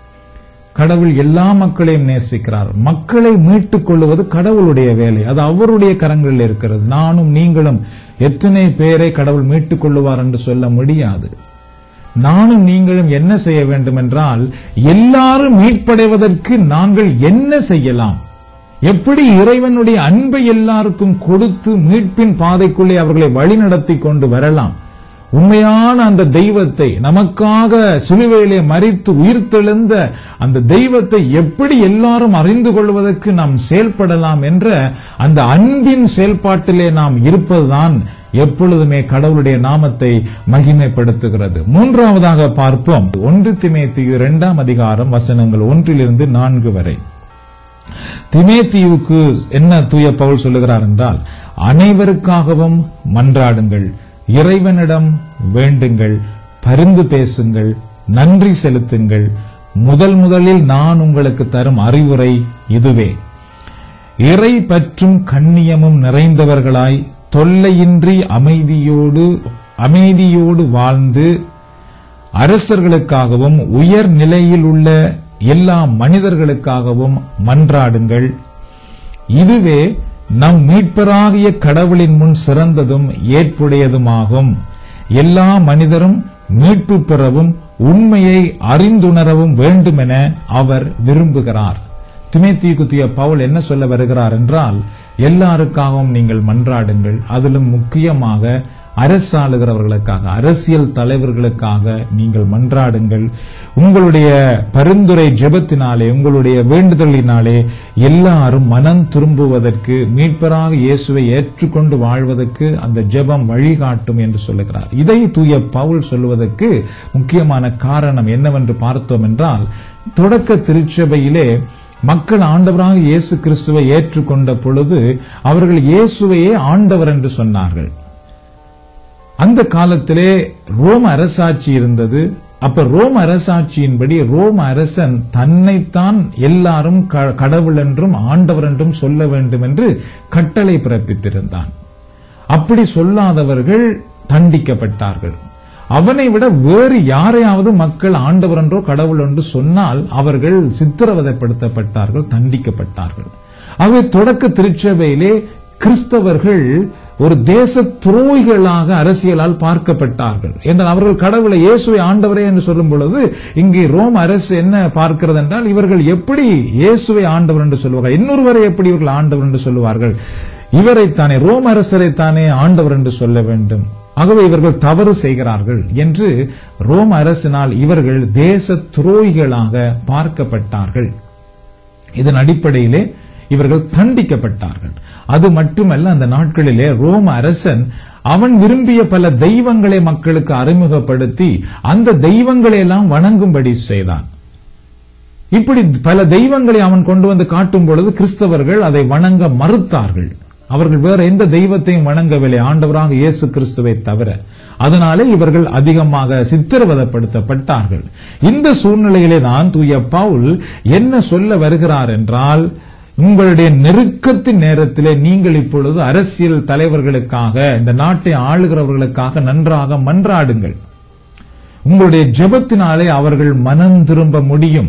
கடவுள் எல்லா மக்களையும் நேசிக்கிறார் மக்களை மீட்டுக் கொள்வது கடவுளுடைய வேலை அது அவருடைய கரங்களில் இருக்கிறது நானும் நீங்களும் எத்தனை பேரை கடவுள் மீட்டுக் கொள்ளுவார் என்று சொல்ல முடியாது நானும் நீங்களும் என்ன செய்ய வேண்டும் என்றால் எல்லாரும் மீட்படைவதற்கு நாங்கள் என்ன செய்யலாம் எப்படி இறைவனுடைய அன்பை எல்லாருக்கும் கொடுத்து மீட்பின் பாதைக்குள்ளே அவர்களை வழிநடத்தி கொண்டு வரலாம் உண்மையான அந்த தெய்வத்தை நமக்காக சிலுவையிலே மறித்து உயிர்த்தெழுந்த அந்த தெய்வத்தை எப்படி எல்லாரும் அறிந்து கொள்வதற்கு நாம் செயல்படலாம் என்ற அந்த அன்பின் செயல்பாட்டிலே நாம் இருப்பதுதான் எப்பொழுதுமே கடவுளுடைய நாமத்தை மகிமைப்படுத்துகிறது மூன்றாவதாக பார்ப்போம் ஒன்று திமேத்தியு இரண்டாம் அதிகாரம் வசனங்கள் ஒன்றிலிருந்து நான்கு வரை திமேத்தியுக்கு என்ன தூய பவுல் சொல்லுகிறார் என்றால் அனைவருக்காகவும் மன்றாடுங்கள் இறைவனிடம் வேண்டுங்கள் பரிந்து பேசுங்கள் நன்றி செலுத்துங்கள் முதல் முதலில் நான் உங்களுக்கு தரும் அறிவுரை இதுவே இறை பற்றும் கண்ணியமும் நிறைந்தவர்களாய் தொல்லையின்றி அமைதியோடு அமைதியோடு வாழ்ந்து அரசர்களுக்காகவும் உயர் நிலையில் உள்ள எல்லா மனிதர்களுக்காகவும் மன்றாடுங்கள் இதுவே நம் மீட்பராகிய கடவுளின் முன் சிறந்ததும் ஏற்புடையதுமாகும் எல்லா மனிதரும் மீட்பு பெறவும் உண்மையை அறிந்துணரவும் வேண்டுமென அவர் விரும்புகிறார் திமேத்திய குத்திய பவுல் என்ன சொல்ல வருகிறார் என்றால் எல்லாருக்காகவும் நீங்கள் மன்றாடுங்கள் அதிலும் முக்கியமாக அரசாளுகிறவர்களுக்காக அரசியல் தலைவர்களுக்காக நீங்கள் மன்றாடுங்கள் உங்களுடைய பரிந்துரை ஜெபத்தினாலே உங்களுடைய வேண்டுதலினாலே எல்லாரும் மனம் திரும்புவதற்கு மீட்பராக இயேசுவை ஏற்றுக்கொண்டு வாழ்வதற்கு அந்த ஜெபம் வழிகாட்டும் என்று சொல்லுகிறார் இதை தூய பவுல் சொல்வதற்கு முக்கியமான காரணம் என்னவென்று பார்த்தோம் என்றால் தொடக்க திருச்சபையிலே மக்கள் ஆண்டவராக இயேசு கிறிஸ்துவை ஏற்றுக்கொண்ட பொழுது அவர்கள் இயேசுவையே ஆண்டவர் என்று சொன்னார்கள் அந்த காலத்திலே ரோம அரசாட்சி இருந்தது அப்ப ரோம அரசாட்சியின்படி ரோம அரசன் தன்னைத்தான் எல்லாரும் க- கடவுள் என்றும் ஆண்டவர் என்றும் சொல்ல வேண்டும் என்று கட்டளை பிறப்பித்திருந்தான் அப்படி சொல்லாதவர்கள் தண்டிக்கப்பட்டார்கள் அவனை விட வேறு யாரையாவது மக்கள் ஆண்டவர் என்றோ கடவுள் என்று சொன்னால் அவர்கள் சித்திரவதைப்படுத்தப்பட்டார்கள் தண்டிக்கப்பட்டார்கள் ஆகவே தொடக்க திருச்சபையிலே கிறிஸ்தவர்கள் ஒரு தேச துரோகிகளாக அரசியலால் பார்க்கப்பட்டார்கள் என்றால் அவர்கள் கடவுளை இயேசுவை ஆண்டவரே என்று சொல்லும் பொழுது இங்கே ரோம் அரசு என்ன பார்க்கிறது என்றால் இவர்கள் எப்படி இயேசுவை ஆண்டவர் என்று சொல்லுவார்கள் இன்னொருவரை எப்படி இவர்கள் ஆண்டவர் என்று சொல்லுவார்கள் இவரைத்தானே ரோம் அரசரைத்தானே ஆண்டவர் என்று சொல்ல வேண்டும் ஆகவே இவர்கள் தவறு செய்கிறார்கள் என்று ரோம் அரசினால் இவர்கள் தேச துரோகிகளாக பார்க்கப்பட்டார்கள் இதன் அடிப்படையிலே இவர்கள் தண்டிக்கப்பட்டார்கள் அது மட்டுமல்ல அந்த நாட்களிலே ரோம அரசன் அவன் விரும்பிய பல தெய்வங்களை மக்களுக்கு அறிமுகப்படுத்தி அந்த தெய்வங்களை எல்லாம் வணங்கும்படி செய்தான் இப்படி பல தெய்வங்களை அவன் கொண்டு வந்து காட்டும் பொழுது கிறிஸ்தவர்கள் அதை வணங்க மறுத்தார்கள் அவர்கள் வேற எந்த தெய்வத்தையும் வணங்கவில்லை ஆண்டவராக இயேசு கிறிஸ்துவை தவிர அதனாலே இவர்கள் அதிகமாக சித்திரவதப்படுத்தப்பட்டார்கள் இந்த சூழ்நிலையிலே தான் தூய பவுல் என்ன சொல்ல வருகிறார் என்றால் உங்களுடைய நெருக்கத்தின் நேரத்திலே நீங்கள் இப்பொழுது அரசியல் தலைவர்களுக்காக இந்த நாட்டை ஆளுகிறவர்களுக்காக நன்றாக மன்றாடுங்கள் உங்களுடைய ஜெபத்தினாலே அவர்கள் மனம் திரும்ப முடியும்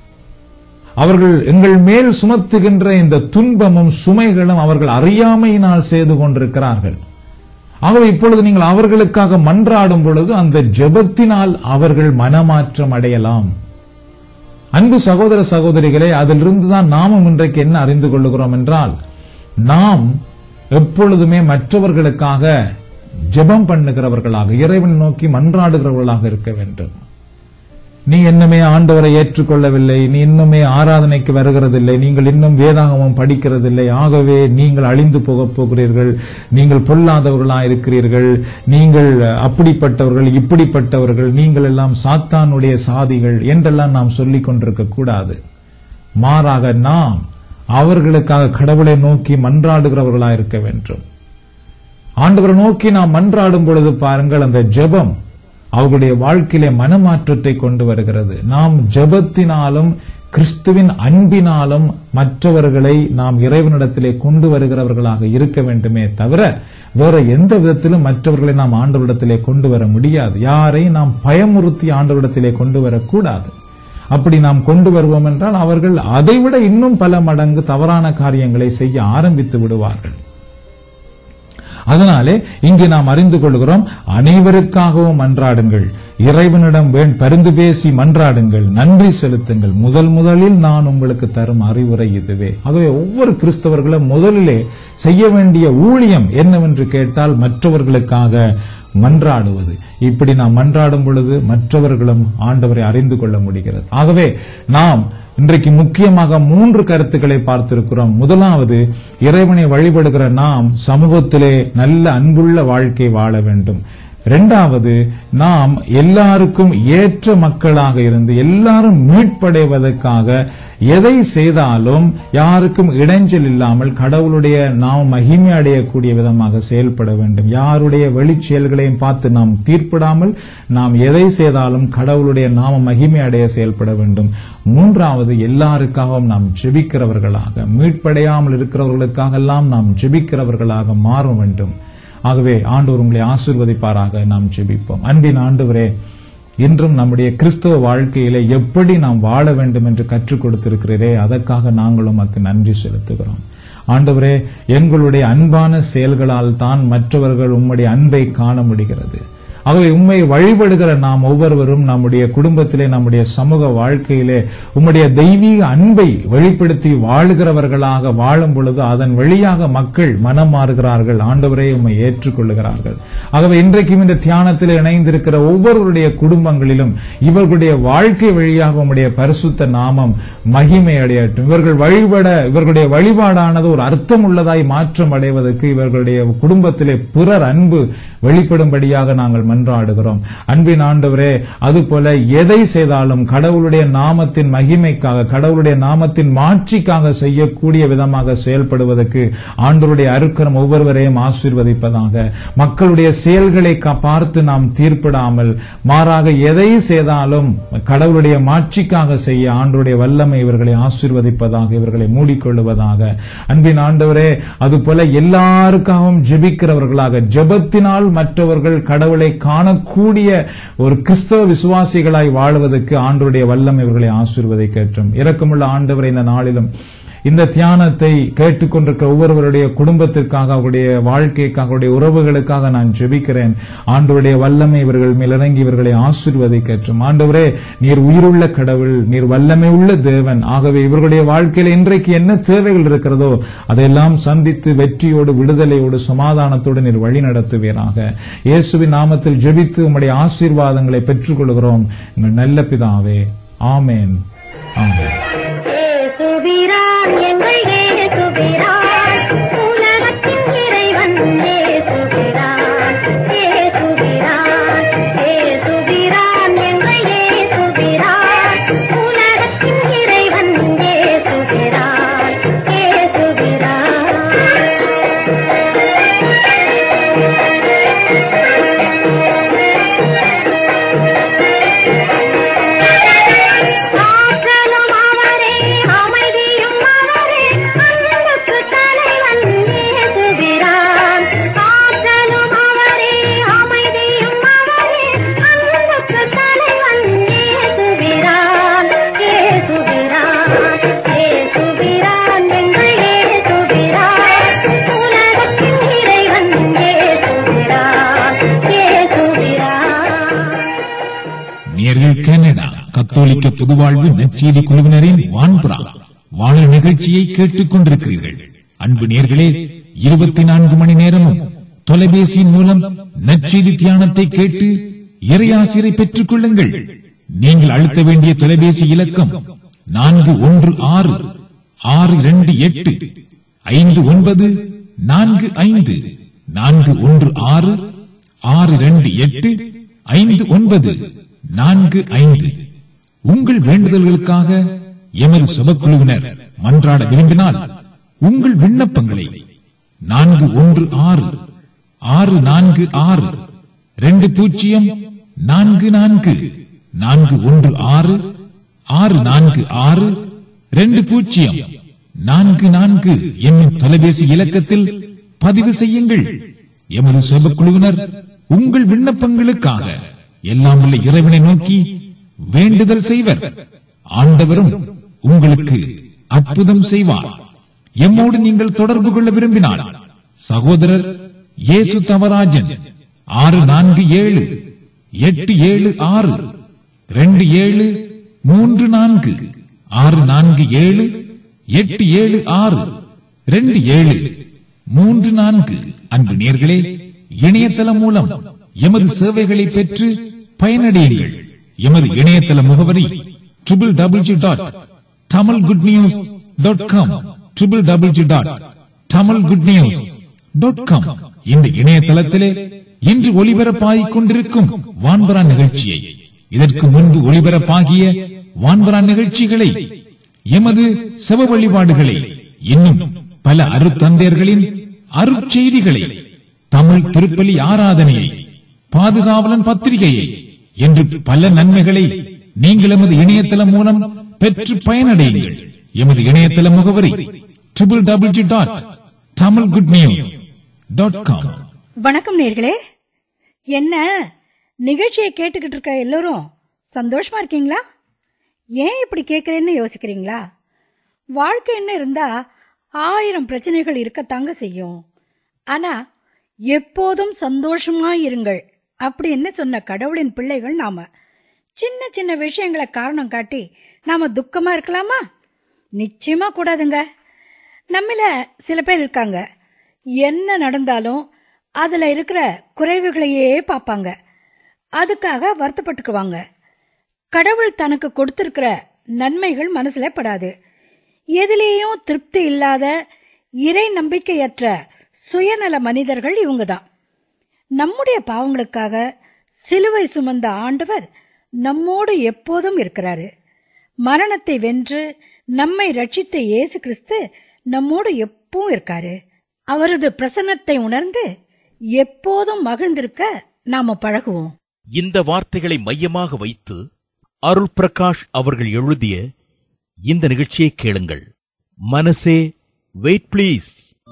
அவர்கள் எங்கள் மேல் சுமத்துகின்ற இந்த துன்பமும் சுமைகளும் அவர்கள் அறியாமையினால் செய்து கொண்டிருக்கிறார்கள் ஆகவே இப்பொழுது நீங்கள் அவர்களுக்காக மன்றாடும் பொழுது அந்த ஜெபத்தினால் அவர்கள் மனமாற்றம் அடையலாம் அன்பு சகோதர சகோதரிகளே அதிலிருந்துதான் நாமும் இன்றைக்கு என்ன அறிந்து கொள்ளுகிறோம் என்றால் நாம் எப்பொழுதுமே மற்றவர்களுக்காக ஜெபம் பண்ணுகிறவர்களாக இறைவன் நோக்கி மன்றாடுகிறவர்களாக இருக்க வேண்டும் நீ இன்னுமே ஆண்டவரை ஏற்றுக்கொள்ளவில்லை நீ இன்னுமே ஆராதனைக்கு வருகிறதில்லை நீங்கள் இன்னும் வேதாகமம் படிக்கிறதில்லை ஆகவே நீங்கள் அழிந்து போகப் போகிறீர்கள் நீங்கள் பொல்லாதவர்களாக இருக்கிறீர்கள் நீங்கள் அப்படிப்பட்டவர்கள் இப்படிப்பட்டவர்கள் நீங்கள் எல்லாம் சாத்தானுடைய சாதிகள் என்றெல்லாம் நாம் சொல்லிக் கொண்டிருக்க கூடாது மாறாக நாம் அவர்களுக்காக கடவுளை நோக்கி மன்றாடுகிறவர்களாக இருக்க வேண்டும் ஆண்டவரை நோக்கி நாம் மன்றாடும் பொழுது பாருங்கள் அந்த ஜெபம் அவர்களுடைய வாழ்க்கையிலே மனமாற்றத்தை கொண்டு வருகிறது நாம் ஜெபத்தினாலும் கிறிஸ்துவின் அன்பினாலும் மற்றவர்களை நாம் இறைவனிடத்திலே கொண்டு வருகிறவர்களாக இருக்க வேண்டுமே தவிர வேற எந்த விதத்திலும் மற்றவர்களை நாம் ஆண்டவரிடத்திலே கொண்டு வர முடியாது யாரை நாம் பயமுறுத்தி ஆண்டவரிடத்திலே கொண்டு வரக்கூடாது அப்படி நாம் கொண்டு வருவோம் என்றால் அவர்கள் அதைவிட இன்னும் பல மடங்கு தவறான காரியங்களை செய்ய ஆரம்பித்து விடுவார்கள் அதனாலே இங்கே நாம் அறிந்து கொள்கிறோம் அனைவருக்காகவும் மன்றாடுங்கள் இறைவனிடம் வேண் பரிந்து பேசி மன்றாடுங்கள் நன்றி செலுத்துங்கள் முதல் முதலில் நான் உங்களுக்கு தரும் அறிவுரை இதுவே ஆகவே ஒவ்வொரு கிறிஸ்தவர்களும் முதலிலே செய்ய வேண்டிய ஊழியம் என்னவென்று கேட்டால் மற்றவர்களுக்காக மன்றாடுவது இப்படி நாம் மன்றாடும் பொழுது மற்றவர்களும் ஆண்டவரை அறிந்து கொள்ள முடிகிறது ஆகவே நாம் இன்றைக்கு முக்கியமாக மூன்று கருத்துக்களை பார்த்திருக்கிறோம் முதலாவது இறைவனை வழிபடுகிற நாம் சமூகத்திலே நல்ல அன்புள்ள வாழ்க்கை வாழ வேண்டும் இரண்டாவது நாம் எல்லாருக்கும் ஏற்ற மக்களாக இருந்து எல்லாரும் மீட்படைவதற்காக எதை செய்தாலும் யாருக்கும் இடைஞ்சல் இல்லாமல் கடவுளுடைய நாம் மகிமை அடையக்கூடிய விதமாக செயல்பட வேண்டும் யாருடைய வெளிச் செயல்களையும் பார்த்து நாம் தீர்ப்பிடாமல் நாம் எதை செய்தாலும் கடவுளுடைய நாம மகிமை அடைய செயல்பட வேண்டும் மூன்றாவது எல்லாருக்காகவும் நாம் ஜெபிக்கிறவர்களாக மீட்படையாமல் இருக்கிறவர்களுக்காக எல்லாம் நாம் ஜெபிக்கிறவர்களாக மாற வேண்டும் ஆகவே ஆண்டவர் உங்களை ஆசிர்வதிப்பாராக நாம் ஜெபிப்போம் அன்பின் ஆண்டவரே இன்றும் நம்முடைய கிறிஸ்தவ வாழ்க்கையிலே எப்படி நாம் வாழ வேண்டும் என்று கற்றுக் கொடுத்திருக்கிறீரே அதற்காக நாங்களும் உமக்கு நன்றி செலுத்துகிறோம் ஆண்டவரே எங்களுடைய அன்பான செயல்களால் தான் மற்றவர்கள் உம்முடைய அன்பை காண முடிகிறது ஆகவே உண்மை வழிபடுகிற நாம் ஒவ்வொருவரும் நம்முடைய குடும்பத்திலே நம்முடைய சமூக வாழ்க்கையிலே உம்முடைய தெய்வீக அன்பை வெளிப்படுத்தி வாழுகிறவர்களாக வாழும் பொழுது அதன் வழியாக மக்கள் மனம் மாறுகிறார்கள் ஆண்டவரே உம்மை ஏற்றுக்கொள்ளுகிறார்கள் ஆகவே இன்றைக்கும் இந்த தியானத்தில் இணைந்திருக்கிற ஒவ்வொருவருடைய குடும்பங்களிலும் இவர்களுடைய வாழ்க்கை வழியாக உம்முடைய பரிசுத்த நாமம் மகிமை அடையட்டும் இவர்கள் வழிபட இவர்களுடைய வழிபாடானது ஒரு அர்த்தம் உள்ளதாய் மாற்றம் அடைவதற்கு இவர்களுடைய குடும்பத்திலே பிறர் அன்பு வெளிப்படும்படியாக நாங்கள் மன்றாடுகிறோம் அன்பின் ஆண்டவரே அதுபோல எதை செய்தாலும் கடவுளுடைய நாமத்தின் மகிமைக்காக கடவுளுடைய நாமத்தின் மாட்சிக்காக செய்யக்கூடிய விதமாக செயல்படுவதற்கு ஆண்டவருடைய அருக்கரம் ஒவ்வொருவரையும் ஆசீர்வதிப்பதாக மக்களுடைய செயல்களை க- பார்த்து நாம் தீர்ப்பிடாமல் மாறாக எதை செய்தாலும் கடவுளுடைய மாட்சிக்காக செய்ய ஆண்டவருடைய வல்லமை இவர்களை ஆசீர்வதிப்பதாக இவர்களை மூடிக்கொள்ளுவதாக அன்பின் ஆண்டவரே அதுபோல எல்லாருக்காகவும் ஜெபிக்கிறவர்களாக ஜெபத்தினால் மற்றவர்கள் கடவுளை காணக்கூடிய ஒரு கிறிஸ்தவ விசுவாசிகளாய் வாழ்வதற்கு ஆண்டவருடைய வல்லம் இவர்களை ஆசீர்வதிக்கட்டும் இரக்கமுள்ள ஆண்டவரை இந்த நாளிலும் இந்த தியானத்தை கேட்டுக்கொண்டிருக்கிற ஒவ்வொருவருடைய குடும்பத்திற்காக அவருடைய வாழ்க்கைக்காக அவருடைய உறவுகளுக்காக நான் ஜெபிக்கிறேன் ஆண்டவருடைய வல்லமை இவர்கள் மேல் இறங்கி இவர்களை ஆசீர்வதிக்கட்டும் ஆண்டவரே நீர் உயிருள்ள கடவுள் நீர் வல்லமை உள்ள தேவன் ஆகவே இவர்களுடைய வாழ்க்கையில் இன்றைக்கு என்ன தேவைகள் இருக்கிறதோ அதையெல்லாம் சந்தித்து வெற்றியோடு விடுதலையோடு சமாதானத்தோடு நீர் வழி நடத்துவீராக இயேசுவின் நாமத்தில் ஜெபித்து உம்முடைய ஆசீர்வாதங்களை பெற்றுக்கொள்கிறோம் எங்கள் நல்ல பிதாவே ஆமேன் ஆமேன் ஏசுபிரான் எங்கள் ஏசுபிரான் உலகத்தின் இறைவன் ஏசுபிரான் ஏசுபிரான் ஏசுபிரான் எங்கள் ஏசுபிரான் உலகத்தின் இறைவன் ஏசுபிரான் ஏசுபிரான் ஆற்றலும் அவரே அமைதியும் அவரே அன்புக்கு தலைவன் ஏசுகிறான் ஆற்றலும் அவரே அமைதியும் அவரே அன்புக்கு தலைவன் ஏசுகிறான் ஏசுகிறான் ஏசுகிறான் எங்கள் ஏசுகிறான் உலகத்தின் இறைவன் ஏசுகிறான் ஏசுகிறான் நேர்கள் கனடா கத்தோலிக்க பொதுவாழ்வு நற்செய்தி குழுவினரின் வான்புறா வானொலி நிகழ்ச்சியை கேட்டுக் கொண்டிருக்கிறீர்கள் அன்பு நேர்களே இருபத்தி நான்கு மணி நேரமும் தொலைபேசியின் மூலம் நற்செய்தி தியானத்தை கேட்டு இறையாசிரை பெற்றுக் கொள்ளுங்கள் நீங்கள் அழுத்த வேண்டிய தொலைபேசி இலக்கம் நான்கு ஒன்று ஆறு ஆறு இரண்டு எட்டு ஐந்து ஒன்பது நான்கு ஐந்து நான்கு ஒன்று ஆறு ஆறு இரண்டு எட்டு ஐந்து ஒன்பது நான்கு ஐந்து உங்கள் வேண்டுதல்களுக்காக எமது சுபக்குழுவினர் மன்றாட விரும்பினால் உங்கள் விண்ணப்பங்களை நான்கு ஒன்று ஆறு ஆறு நான்கு ஆறு ரெண்டு பூஜ்ஜியம் நான்கு நான்கு நான்கு ஒன்று ஆறு ஆறு நான்கு ஆறு ரெண்டு பூஜ்ஜியம் நான்கு நான்கு என்னும் தொலைபேசி இலக்கத்தில் பதிவு செய்யுங்கள் எமது சுபக்குழுவினர் உங்கள் விண்ணப்பங்களுக்காக எல்லாம் உள்ள இறைவனை நோக்கி வேண்டுதல் செய்வர் ஆண்டவரும் உங்களுக்கு அற்புதம் செய்வார் எம்மோடு நீங்கள் தொடர்பு கொள்ள விரும்பினால் சகோதரர் இயேசு தவராஜன் ஆறு நான்கு ஏழு எட்டு ஏழு ஆறு ரெண்டு ஏழு மூன்று நான்கு ஆறு நான்கு ஏழு எட்டு ஏழு ஆறு ரெண்டு ஏழு மூன்று நான்கு அன்பு நேர்களே இணையதளம் மூலம் எமது சேவைகளை பெற்று பயனடையுங்கள் எமது இணையதள முகவரி triple double G dot Tamil good news dot com triple double G dot Tamil good news dot com இந்த இணையதளத்திலே இன்று ஒளிபரப்பாகிக் கொண்டிருக்கும் வான்பரா நிகழ்ச்சியை இதற்கு முன்பு ஒளிபரப்பாகிய வான்பரா நிகழ்ச்சிகளை எமது செவ வழிபாடுகளை இன்னும் பல அருத்தந்தையர்களின் அருட்செய்திகளை தமிழ் திருப்பலி ஆராதனையை பாதுகாவலன் பத்திரிகையை என்று பல நன்மைகளை நீங்கள் எமது இணையதளம் மூலம் பெற்று பயனடையுங்கள் எமது இணையதள முகவரி triple double G dot Tamil good news dot com வணக்கம் நேர்களே என்ன நிகழ்ச்சியை கேட்டுக்கிட்டு இருக்க எல்லோரும் சந்தோஷமா இருக்கீங்களா ஏன் இப்படி கேக்குறேன்னு யோசிக்கிறீங்களா வாழ்க்கை என்ன இருந்தா ஆயிரம் பிரச்சனைகள் இருக்கத்தாங்க செய்யும் ஆனா எப்போதும் சந்தோஷமா இருங்கள் அப்படின்னு சொன்ன கடவுளின் பிள்ளைகள் நாம சின்ன சின்ன விஷயங்களை காரணம் காட்டி நாம துக்கமா இருக்கலாமா நிச்சயமா கூடாதுங்க நம்மள சில பேர் இருக்காங்க என்ன நடந்தாலும் அதுல இருக்கிற குறைவுகளையே பார்ப்பாங்க அதுக்காக வருத்தப்பட்டுக்குவாங்க கடவுள் தனக்கு கொடுத்திருக்கிற நன்மைகள் மனசுல படாது எதிலேயும் திருப்தி இல்லாத இறை நம்பிக்கையற்ற சுயநல மனிதர்கள் இவங்கதான் நம்முடைய பாவங்களுக்காக சிலுவை சுமந்த ஆண்டவர் நம்மோடு எப்போதும் இருக்கிறாரு மரணத்தை வென்று நம்மை ரட்சித்த இயேசு கிறிஸ்து நம்மோடு எப்பவும் இருக்காரு அவரது பிரசன்னத்தை உணர்ந்து எப்போதும் மகிழ்ந்திருக்க நாம பழகுவோம் இந்த வார்த்தைகளை மையமாக வைத்து அருள் பிரகாஷ் அவர்கள் எழுதிய இந்த நிகழ்ச்சியை கேளுங்கள் மனசே வெயிட் ப்ளீஸ்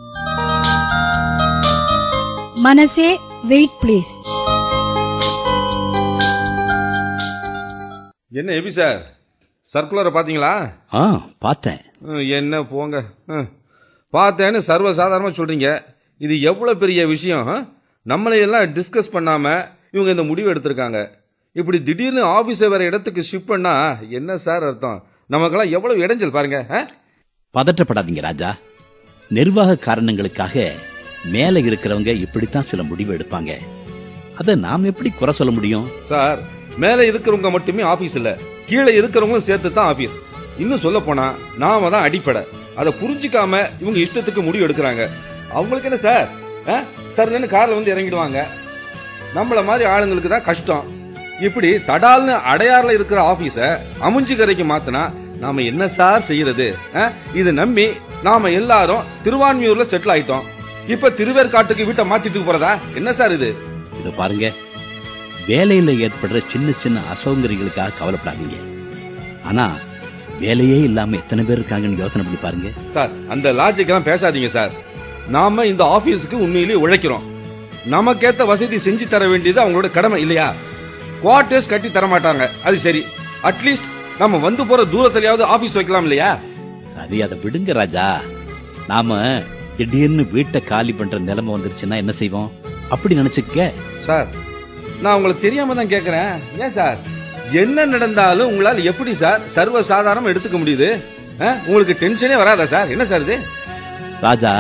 மனசே வெயிட் ப்ளீஸ் என்ன எபி சார் சர்க்குலரை பாத்தீங்களா ஆ பார்த்தேன் ம், என்ன போங்க ம். பார்த்தேன்னு சர்வசாதாரணமா சொல்றீங்க இது எவ்வளவு பெரிய விஷயம் ஆ? நம்மளை எல்லாம் டிஸ்கஸ் பண்ணாம இவங்க இந்த முடிவு எடுத்திருக்காங்க இப்படி திடீர்னு ஆபீஸை வேற இடத்துக்கு ஷிஃப்ட் பண்ணா என்ன சார் அர்த்தம் நமக்கெல்லாம் எவ்வளவு இடைஞ்சல் பாருங்க ஆ? பதட்டப்படாதீங்க ராஜா நிர்வாக காரணங்களுக்காக மேல இருக்கிறவங்க இப்படித்தான் சில முடிவு எடுப்பாங்க அத நாம் எப்படி குறை சொல்ல முடியும் சார் மேல இருக்கிறவங்க மட்டுமே ஆபீஸ் இல்ல கீழே இருக்கிறவங்களும் சேர்த்து தான் ஆபீஸ் இன்னும் சொல்ல போனா நாம தான் அடிப்படை அதை புரிஞ்சுக்காம இவங்க இஷ்டத்துக்கு முடிவு எடுக்கிறாங்க அவங்களுக்கு என்ன சார் ஆ? சர்ன்னு கார்ல வந்து இறங்கிடுவாங்க நம்மள மாதிரி ஆளுங்களுக்கு தான் கஷ்டம் இப்படி தடால்னு அடையாறுல இருக்கிற ஆபீஸ அமுஞ்சி கரைக்கு மாத்தினா நாம என்ன சார் செய்யறது ஆ? இது நம்பி நாம எல்லாரும் திருவான்மியூர்ல செட்டில் ஆயிட்டோம் இப்ப திருவேற்காட்டுக்கு வீட்டை மாத்திட்டு போறதா என்ன சார் இது இத பாருங்க வேலையில ஏற்படுற சின்ன சின்ன அசௌகரியங்களுக்காக கவலைப்படாதீங்க ஆனா வேலையே இல்லாம எத்தனை பேர் இருக்காங்கன்னு யோசனை பண்ணி பாருங்க சார் அந்த லாஜிக் எல்லாம் பேசாதீங்க சார் நாம இந்த ஆபீஸுக்கு உண்மையிலேயே உழைக்கிறோம் நமக்கேத்த வசதி செஞ்சு தர வேண்டியது அவங்களோட கடமை இல்லையா குவார்டர்ஸ் கட்டி தர மாட்டாங்க அது சரி அட்லீஸ்ட் நம்ம வந்து போற தூரத்திலேயாவது ஆபீஸ் வைக்கலாம் இல்லையா சரி அதை விடுங்க ராஜா நாம திடீர்னு வீட்டை காலி பண்ற நிலைமை வந்துருச்சுன்னா என்ன செய்வோம் அப்படி நினைச்சுக்க சார் நான் உங்களுக்கு தெரியாம தான் கேக்குறேன் ஏன் சார் என்ன நடந்தாலும் உங்களால எப்படி சார் சர்வ சாதாரணம் எடுத்துக்க முடியுது ஆ? உங்களுக்கு டென்ஷனே வராதா சார் என்ன சார் இது ராஜா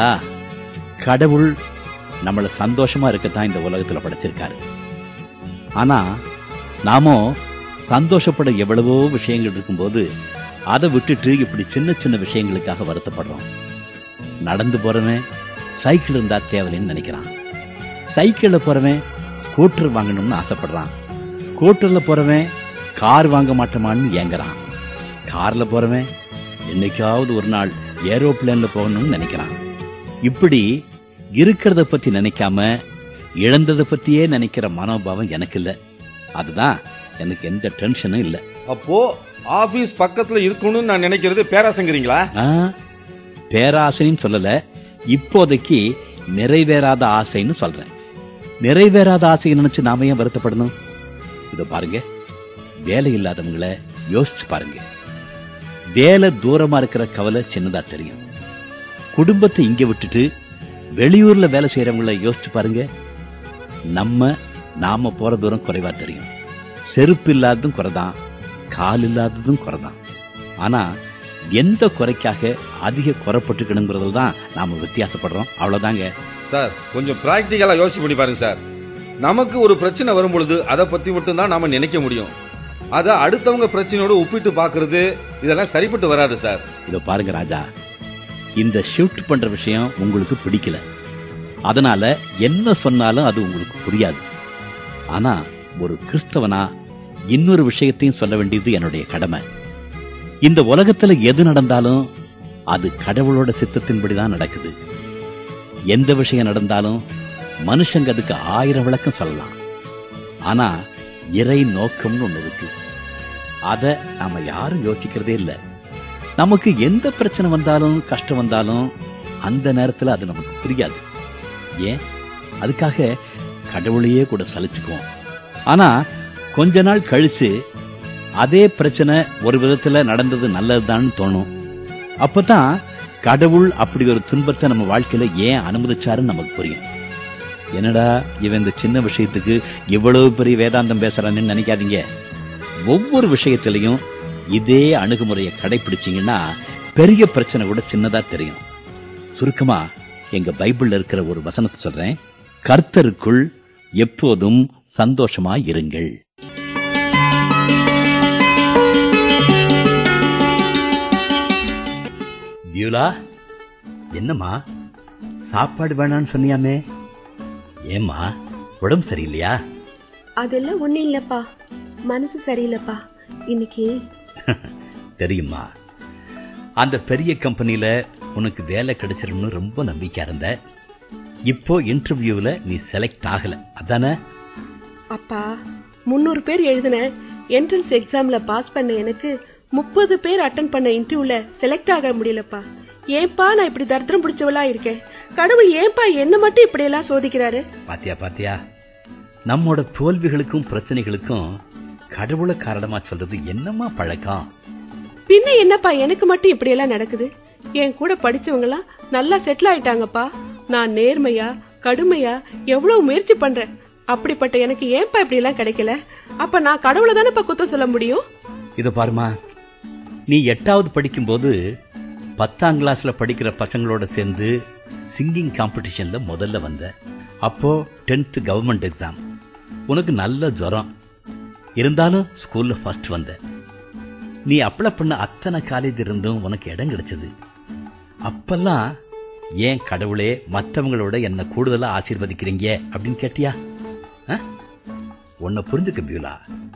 கடவுள் நம்மள சந்தோஷமா இருக்கத்தான் இந்த உலகத்துல படைச்சிருக்காரு ஆனா நாமோ சந்தோஷப்பட எவ்வளவோ விஷயங்கள் இருக்கும்போது அதை விட்டுட்டு இப்படி சின்ன சின்ன விஷயங்களுக்காக வருத்தப்படுறோம் நடந்து போறவன் சைக்கிள் இருந்தா தேவையில்லைன்னு நினைக்கிறான் சைக்கிள்ல போறவன் ஸ்கூட்டர் வாங்கணும்னு ஆசைப்படுறான் ஸ்கூட்டர்ல போறவன் கார் வாங்க மாட்டோமான்னு ஏங்குறான் கார்ல போறவன் என்னைக்காவது ஒரு நாள் ஏரோப்ளேன்ல போகணும்னு நினைக்கிறான் இப்படி இருக்கிறத பத்தி நினைக்காம இழந்ததை பத்தியே நினைக்கிற மனோபாவம் எனக்கு இல்ல அதுதான் எனக்கு எந்த டென்ஷனும் இல்ல அப்போ ஆபீஸ் பக்கத்துல இருக்கணும்னு நான் நினைக்கிறது பேராசங்கிறீங்களா ஆ, பேராசைன்னு சொல்லல இப்போதைக்கு நிறைவேறாத ஆசைன்னு சொல்றேன் நிறைவேறாத ஆசையை நினைச்சு நாம ஏன் வருத்தப்படணும் இதோ பாருங்க வேலை இல்லாதவங்கள யோசிச்சு பாருங்க வேலை தூரமா இருக்கிற கவலை சின்னதா தெரியும் குடும்பத்தை இங்க விட்டுட்டு வெளியூர்ல வேலை செய்யறவங்கள யோசிச்சு பாருங்க நம்ம நாம போற தூரம் குறைவா தெரியும் செருப்பு இல்லாததும் குறைதான் கால் இல்லாததும் குறைதான் ஆனா எந்த குறைக்காக அதிக குறைப்பட்டுக்கணுங்கிறதுல தான் நாம வித்தியாசப்படுறோம் அவ்வளவுதாங்க சார் கொஞ்சம் பிராக்டிக்கலா யோசிச்சு பண்ணி பாருங்க சார் நமக்கு ஒரு பிரச்சனை வரும் பொழுது அதை பத்தி மட்டும் தான் நாம நினைக்க முடியும் அத அடுத்தவங்க பிரச்சனையோட ஒப்பிட்டு பாக்குறது இதெல்லாம் சரிப்பட்டு வராது சார் இதோ பாருங்க ராஜா இந்த ஷிஃப்ட் பண்ற விஷயம் உங்களுக்கு பிடிக்கல அதனால என்ன சொன்னாலும் அது உங்களுக்கு புரியாது ஆனா ஒரு கிறிஸ்தவனா இன்னொரு விஷயத்தையும் சொல்ல வேண்டியது என்னுடைய கடமை இந்த உலகத்துல எது நடந்தாலும் அது கடவுளோட சித்தத்தின்படிதான் நடக்குது எந்த விஷயம் நடந்தாலும் மனுஷங்க அதுக்கு ஆயிரம் விளக்கம் சொல்லலாம் ஆனா இறை நோக்கம்னு ஒண்ணு இருக்கு அத நாம யாரும் யோசிக்கிறதே இல்ல நமக்கு எந்த பிரச்சனை வந்தாலும் கஷ்டம் வந்தாலும் அந்த நேரத்துல அது நமக்கு புரியாது ஏன் அதுக்காக கடவுளையே கூட சலிச்சுக்குவோம் ஆனா கொஞ்ச நாள் கழிச்சு அதே பிரச்சனை ஒரு விதத்துல நடந்தது நல்லதுதான்னு தோணும் அப்பதான் கடவுள் அப்படி ஒரு துன்பத்தை நம்ம வாழ்க்கையில ஏன் அனுமதிச்சாருன்னு நமக்கு புரியும் என்னடா இவன் இந்த சின்ன விஷயத்துக்கு இவ்வளவு பெரிய வேதாந்தம் பேசுறான்னு நினைக்காதீங்க ஒவ்வொரு விஷயத்திலையும் இதே அணுகுமுறையை கடைபிடிச்சீங்கன்னா பெரிய பிரச்சனை கூட சின்னதா தெரியும் சுருக்கமா எங்க பைபிள்ல இருக்கிற ஒரு வசனத்தை சொல்றேன் கர்த்தருக்குள் எப்போதும் சந்தோஷமா இருங்கள் பியூலா என்னம்மா சாப்பாடு வேணான்னு சொன்னியாமே ஏம்மா உடம்பு சரியில்லையா அதெல்லாம் ஒண்ணும் இல்லப்பா மனசு சரியில்லைப்பா இன்னைக்கு தெரியுமா அந்த பெரிய கம்பெனில உனக்கு வேலை கிடைச்சிரும்னு ரொம்ப நம்பிக்கை இருந்த இப்போ இன்டர்வியூல நீ செலக்ட் ஆகல அதானே அப்பா முன்னூறு பேர் எழுதின என்ட்ரன்ஸ் எக்ஸாம்ல பாஸ் பண்ண எனக்கு முப்பது பேர் அட்டன் பண்ண இன்டர்வியூல செலக்ட் ஆக முடியலப்பா ஏன்பா நான் இப்படி தரித்திரம் பிடிச்சவளா இருக்கேன் கடவுள் ஏன்பா என்ன மட்டும் இப்படி எல்லாம் சோதிக்கிறாரு பாத்தியா பாத்தியா நம்மோட தோல்விகளுக்கும் பிரச்சனைகளுக்கும் கடவுளை காரணமா சொல்றது என்னம்மா பழக்கம் பின்ன என்னப்பா எனக்கு மட்டும் இப்படி எல்லாம் நடக்குது என் கூட படிச்சவங்க எல்லாம் நல்லா செட்டில் ஆயிட்டாங்கப்பா நான் நேர்மையா கடுமையா எவ்வளவு முயற்சி பண்றேன் அப்படிப்பட்ட எனக்கு ஏன்பா இப்படி எல்லாம் கிடைக்கல அப்ப நான் கடவுளை தானேப்பா குத்தம் சொல்ல முடியும் இத பாருமா நீ எட்டாவது படிக்கும்போது பத்தாம் கிளாஸ்ல படிக்கிற பசங்களோட சேர்ந்து சிங்கிங் காம்படிஷன்ல முதல்ல வந்த அப்போ டென்த் கவர்மெண்ட் எக்ஸாம் உனக்கு நல்ல ஜுரம் இருந்தாலும் ஸ்கூல்ல ஃபர்ஸ்ட் வந்த நீ அப்ளை பண்ண அத்தனை காலேஜ் இருந்தும் உனக்கு இடம் கிடைச்சது அப்பெல்லாம் ஏன் கடவுளே மற்றவங்களோட என்ன கூடுதலா ஆசீர்வதிக்கிறீங்க அப்படின்னு கேட்டியா ஆ? உன்னை புரிஞ்சுக்க பியூலா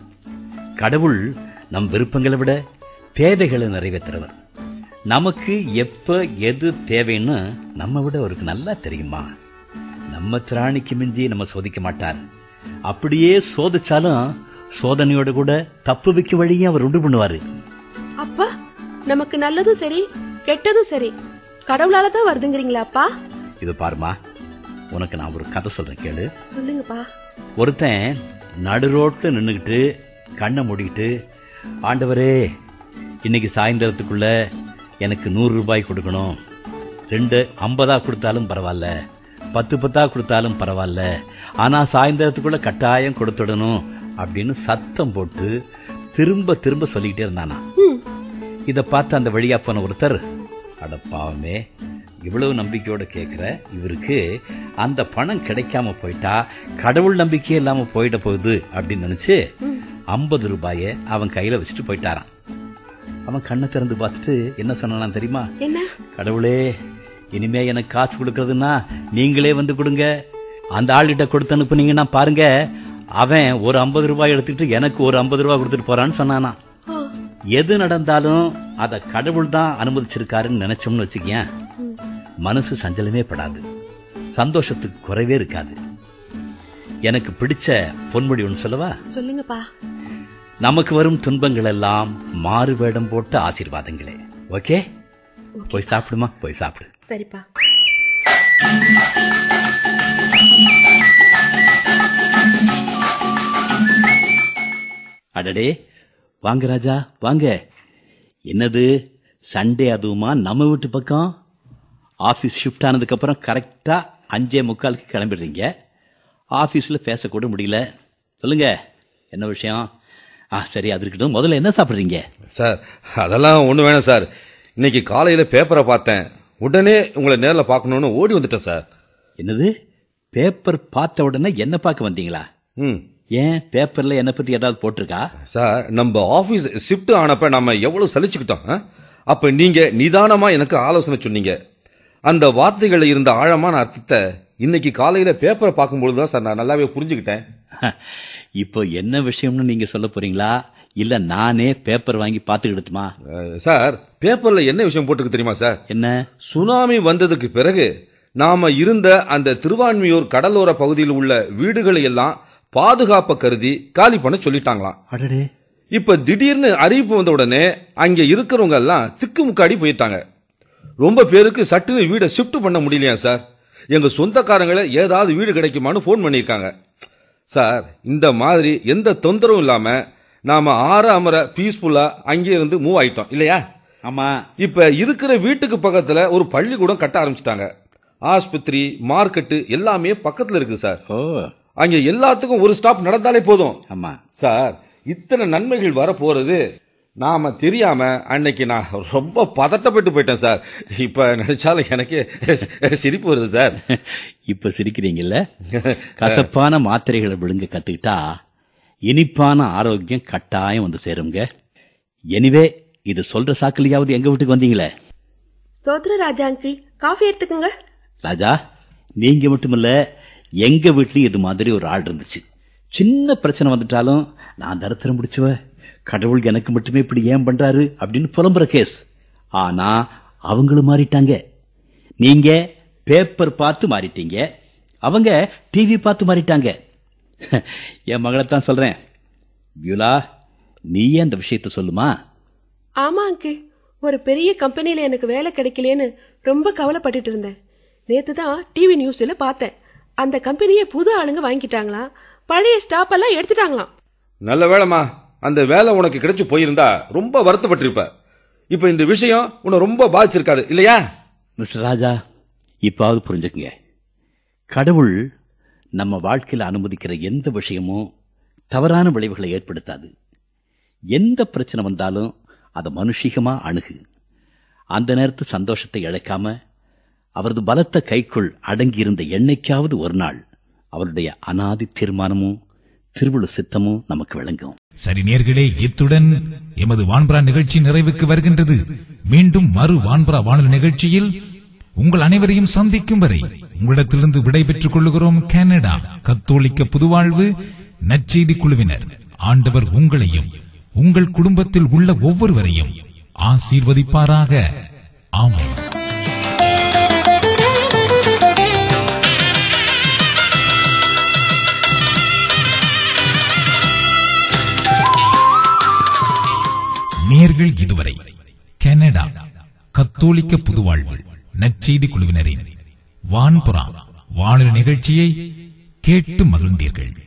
கடவுள் நம் விருப்பங்களை விட தேவைகளை நிறைவேற்றுறவர் நமக்கு எப்ப எது தேவைன்னு நம்ம விட அவருக்கு நல்லா தெரியுமா நம்ம திராணிக்கு மிஞ்சி நம்ம சோதிக்க மாட்டார் அப்படியே சோதிச்சாலும் சோதனையோட கூட தப்பு வைக்க வழியும் அவர் உண்டு பண்ணுவாரு அப்பா நமக்கு நல்லதும் சரி கெட்டதும் சரி கடவுளால தான் வருதுங்கிறீங்களாப்பா இது பாருமா உனக்கு நான் ஒரு கதை சொல்றேன் கேளு சொல்லுங்கப்பா ஒருத்தன் நடுரோட்ல நின்னுகிட்டு கண்ணை மூடிக்கிட்டு ஆண்டவரே இன்னைக்கு சாயந்தரத்துக்குள்ள எனக்கு நூறு ரூபாய் கொடுக்கணும் ரெண்டு ஐம்பதா கொடுத்தாலும் பரவாயில்ல பத்து பத்தா கொடுத்தாலும் பரவாயில்ல ஆனா சாயந்தரத்துக்குள்ள கட்டாயம் கொடுத்துடணும் அப்படின்னு சத்தம் போட்டு திரும்ப திரும்ப சொல்லிக்கிட்டே இருந்தானா ம் இத பார்த்து அந்த வழியா போன ஒருத்தர் அட பாவமே இவ்வளவு நம்பிக்கையோட கேக்குற இவருக்கு அந்த பணம் கிடைக்காம போயிட்டா கடவுள் நம்பிக்கையே இல்லாம போயிட போகுது அப்படின்னு நினைச்சு ஐம்பது ரூபாய அவன் கையில வச்சுட்டு போயிட்டாராம் அவன் கண்ணை திறந்து பார்த்துட்டு என்ன சொன்னான் தெரியுமா என்ன கடவுளே இனிமே எனக்கு காசு கொடுக்கறதுன்னா நீங்களே வந்து கொடுங்க அந்த ஆள்கிட்ட கொடுத்து அனுப்புனீங்கன்னா பாருங்க அவன் ஒரு ஐம்பது ரூபாய் எடுத்துட்டு எனக்கு ஒரு ஐம்பது ரூபாய் கொடுத்துட்டு போறான்னு சொன்னானா ஆ, எது நடந்தாலும் அத கடவுள் தான் அனுமதிச்சிருக்காருன்னு நினைச்சோம்னு வச்சுக்கேன் மனசு சஞ்சலமே படாது சந்தோஷத்துக்கு குறைவே இருக்காது எனக்கு பிடிச்ச பொன்மொழி ஒன்று சொல்லவா சொல்லுங்கப்பா நமக்கு வரும் துன்பங்கள் எல்லாம் மாறு வேடம் போட்ட ஆசீர்வாதங்களே ஓகே போய் சாப்பிடுமா போய் சாப்பிடு சரிப்பா அடடே வாங்க ராஜா வாங்க என்னது சண்டே அதுவுமா நம்ம வீட்டு பக்கம் ஆபீஸ் ஷிஃப்ட் ஆனதுக்கு அப்புறம் கரெக்டா அஞ்சே முக்காலுக்கு கிளம்பிடுறீங்க ஆபீஸ்ல பேசக்கூட முடியல சொல்லுங்க என்ன விஷயம் ஆ சரி அது இருக்கட்டும் முதல்ல என்ன சாப்பிடுறீங்க சார் அதெல்லாம் ஒண்ணு வேணாம் சார் இன்னைக்கு காலையில பேப்பரை பார்த்தேன் உடனே உங்களை நேர்ல பார்க்கணும்னு ஓடி வந்துட்டேன் சார் என்னது பேப்பர் பார்த்த உடனே என்ன பார்க்க வந்தீங்களா ம் ஏன் பேப்பர்ல என்ன பத்தி ஏதாவது போட்டிருக்கா சார் நம்ம ஆபீஸ் ஷிஃப்ட் ஆனப்ப நம்ம எவ்வளவு சலிச்சுக்கிட்டோம் ஆ? அப்ப நீங்க நிதானமா எனக்கு ஆலோசனை சொன்னீங்க அந்த வார்த்தைகள்ல இருந்த ஆழமான அர்த்தத்தை இன்னைக்கு காலையில பேப்பரை பார்க்கும்பொழுது தான் சார் நான் நல்லாவே புரிஞ்சுக்கிட்டேன் இப்போ என்ன விஷயம்னு நீங்க சொல்ல போறீங்களா இல்ல நானே பேப்பர் வாங்கி பார்த்துக்கிடுமா அஹ், சார் பேப்பர்ல என்ன விஷயம் போட்டுருக்கு தெரியுமா சார் என்ன சுனாமி வந்ததுக்கு பிறகு நாம இருந்த அந்த திருவான்மியூர் கடலோர பகுதியில் உள்ள வீடுகளை எல்லாம் பாதுகாப்ப கருதி காலி பண்ண சொல்லிட்டாங்களாம் அடடே இப்ப திடீர்னு அறிவிப்பு வந்த உடனே அங்க இருக்கிறவங்க எல்லாம் திக்குமுக்காடி போயிட்டாங்க ரொம்ப பேருக்கு சட்டுன்னு வீடை ஷிஃப்ட் பண்ண முடியலையா சார் எங்க சொந்தக்காரங்களை ஏதாவது வீடு கிடைக்குமான்னு ஃபோன் பண்ணியிருக்காங்க சார் இந்த மாதிரி எந்த தொந்தரவும் இல்லாம நாம ஆற அமர பீஸ்ஃபுல்லா அங்கே இருந்து மூவ் ஆயிட்டோம் இல்லையா ஆமா இப்ப இருக்கிற வீட்டுக்கு பக்கத்துல ஒரு பள்ளிக்கூடம் கட்ட ஆரம்பிச்சிட்டாங்க ஆஸ்பத்திரி மார்க்கெட்டு எல்லாமே பக்கத்துல இருக்கு சார் ஓ அங்க எல்லாத்துக்கும் ஒரு ஸ்டாப் நடந்தாலே போதும் ஆமா சார் இத்தனை நன்மைகள் வர போறது நாம தெரியாம அன்னைக்கு நான் ரொம்ப பதட்டப்பட்டு போயிட்டேன் சார் இப்ப நினைச்சாலும் எனக்கு சிரிப்பு வருது சார் இப்ப சிரிக்கிறீங்கல்ல கசப்பான மாத்திரைகளை விழுங்க கத்துக்கிட்டா இனிப்பான ஆரோக்கியம் கட்டாயம் வந்து சேருங்க எனிவே இது சொல்ற சாக்கிலையாவது எங்க வீட்டுக்கு வந்தீங்களே ஸ்தோத்திர ராஜா அங்கிள் காஃபி எடுத்துக்கோங்க ராஜா நீங்க மட்டுமில்ல எங்க வீட்லயும் இது மாதிரி ஒரு ஆள் இருந்துச்சு சின்ன பிரச்சனை வந்துட்டாலும் நான் தரத்திரம் முடிச்சவ கடவுள் எனக்கு மட்டுமே இப்படி ஏன் பண்றாரு அப்படின்னு புலம்புற கேஸ் ஆனா அவங்களும் மாறிட்டாங்க நீங்க பேப்பர் பார்த்து மாறிட்டீங்க அவங்க டிவி பார்த்து மாறிட்டாங்க என் மகளைத்தான் சொல்றேன் பியூலா நீயே அந்த விஷயத்த சொல்லுமா ஆமா அங்கிள் ஒரு பெரிய கம்பெனில எனக்கு வேலை கிடைக்கலையேன்னு ரொம்ப கவலைப்பட்டுட்டு இருந்தேன் நேத்து தான் டிவி நியூஸ்ல பார்த்தேன் அந்த கம்பெனியை புது ஆளுங்க வாங்கிட்டாங்களாம் பழைய ஸ்டாப் எல்லாம் எடுத்துட்டாங்களாம் நல்ல வேலைமா அந்த வேலை உனக்கு கிடைச்சு போயிருந்தா ரொம்ப வருத்தப்பட்டிருப்ப இப்ப இந்த விஷயம் உன்னை ரொம்ப பாதிச்சிருக்காது இல்லையா மிஸ்டர் ராஜா இப்பாவது புரிஞ்சுக்குங்க கடவுள் நம்ம வாழ்க்கையில அனுமதிக்கிற எந்த விஷயமும் தவறான விளைவுகளை ஏற்படுத்தாது எந்த பிரச்சனை வந்தாலும் அதை மனுஷிகமா அணுகு அந்த நேரத்து சந்தோஷத்தை இழக்காம அவரது பலத்த கைக்குள் அடங்கியிருந்த என்னைக்காவது ஒரு நாள் அவருடைய அனாதி தீர்மானமும் திருவிழு சித்தமும் நமக்கு விளங்கும் சரி நேர்களே இத்துடன் எமது வான்பரா நிகழ்ச்சி நிறைவுக்கு வருகின்றது மீண்டும் மறு வான்பரா வானொலி நிகழ்ச்சியில் உங்கள் அனைவரையும் சந்திக்கும் வரை உங்களிடத்திலிருந்து விடைபெற்றுக் கொள்ளுகிறோம் கனடா கத்தோலிக்க புதுவாழ்வு நற்செய்தி குழுவினர் ஆண்டவர் உங்களையும் உங்கள் குடும்பத்தில் உள்ள ஒவ்வொருவரையும் ஆசீர்வதிப்பாராக ஆமென் நேர்கள் இதுவரை கனடா கத்தோலிக்க புதுவாழ்வு நற்செய்தி குழுவினரின் வான்புறா வானொலி நிகழ்ச்சியை கேட்டு மகிழ்ந்தீர்கள்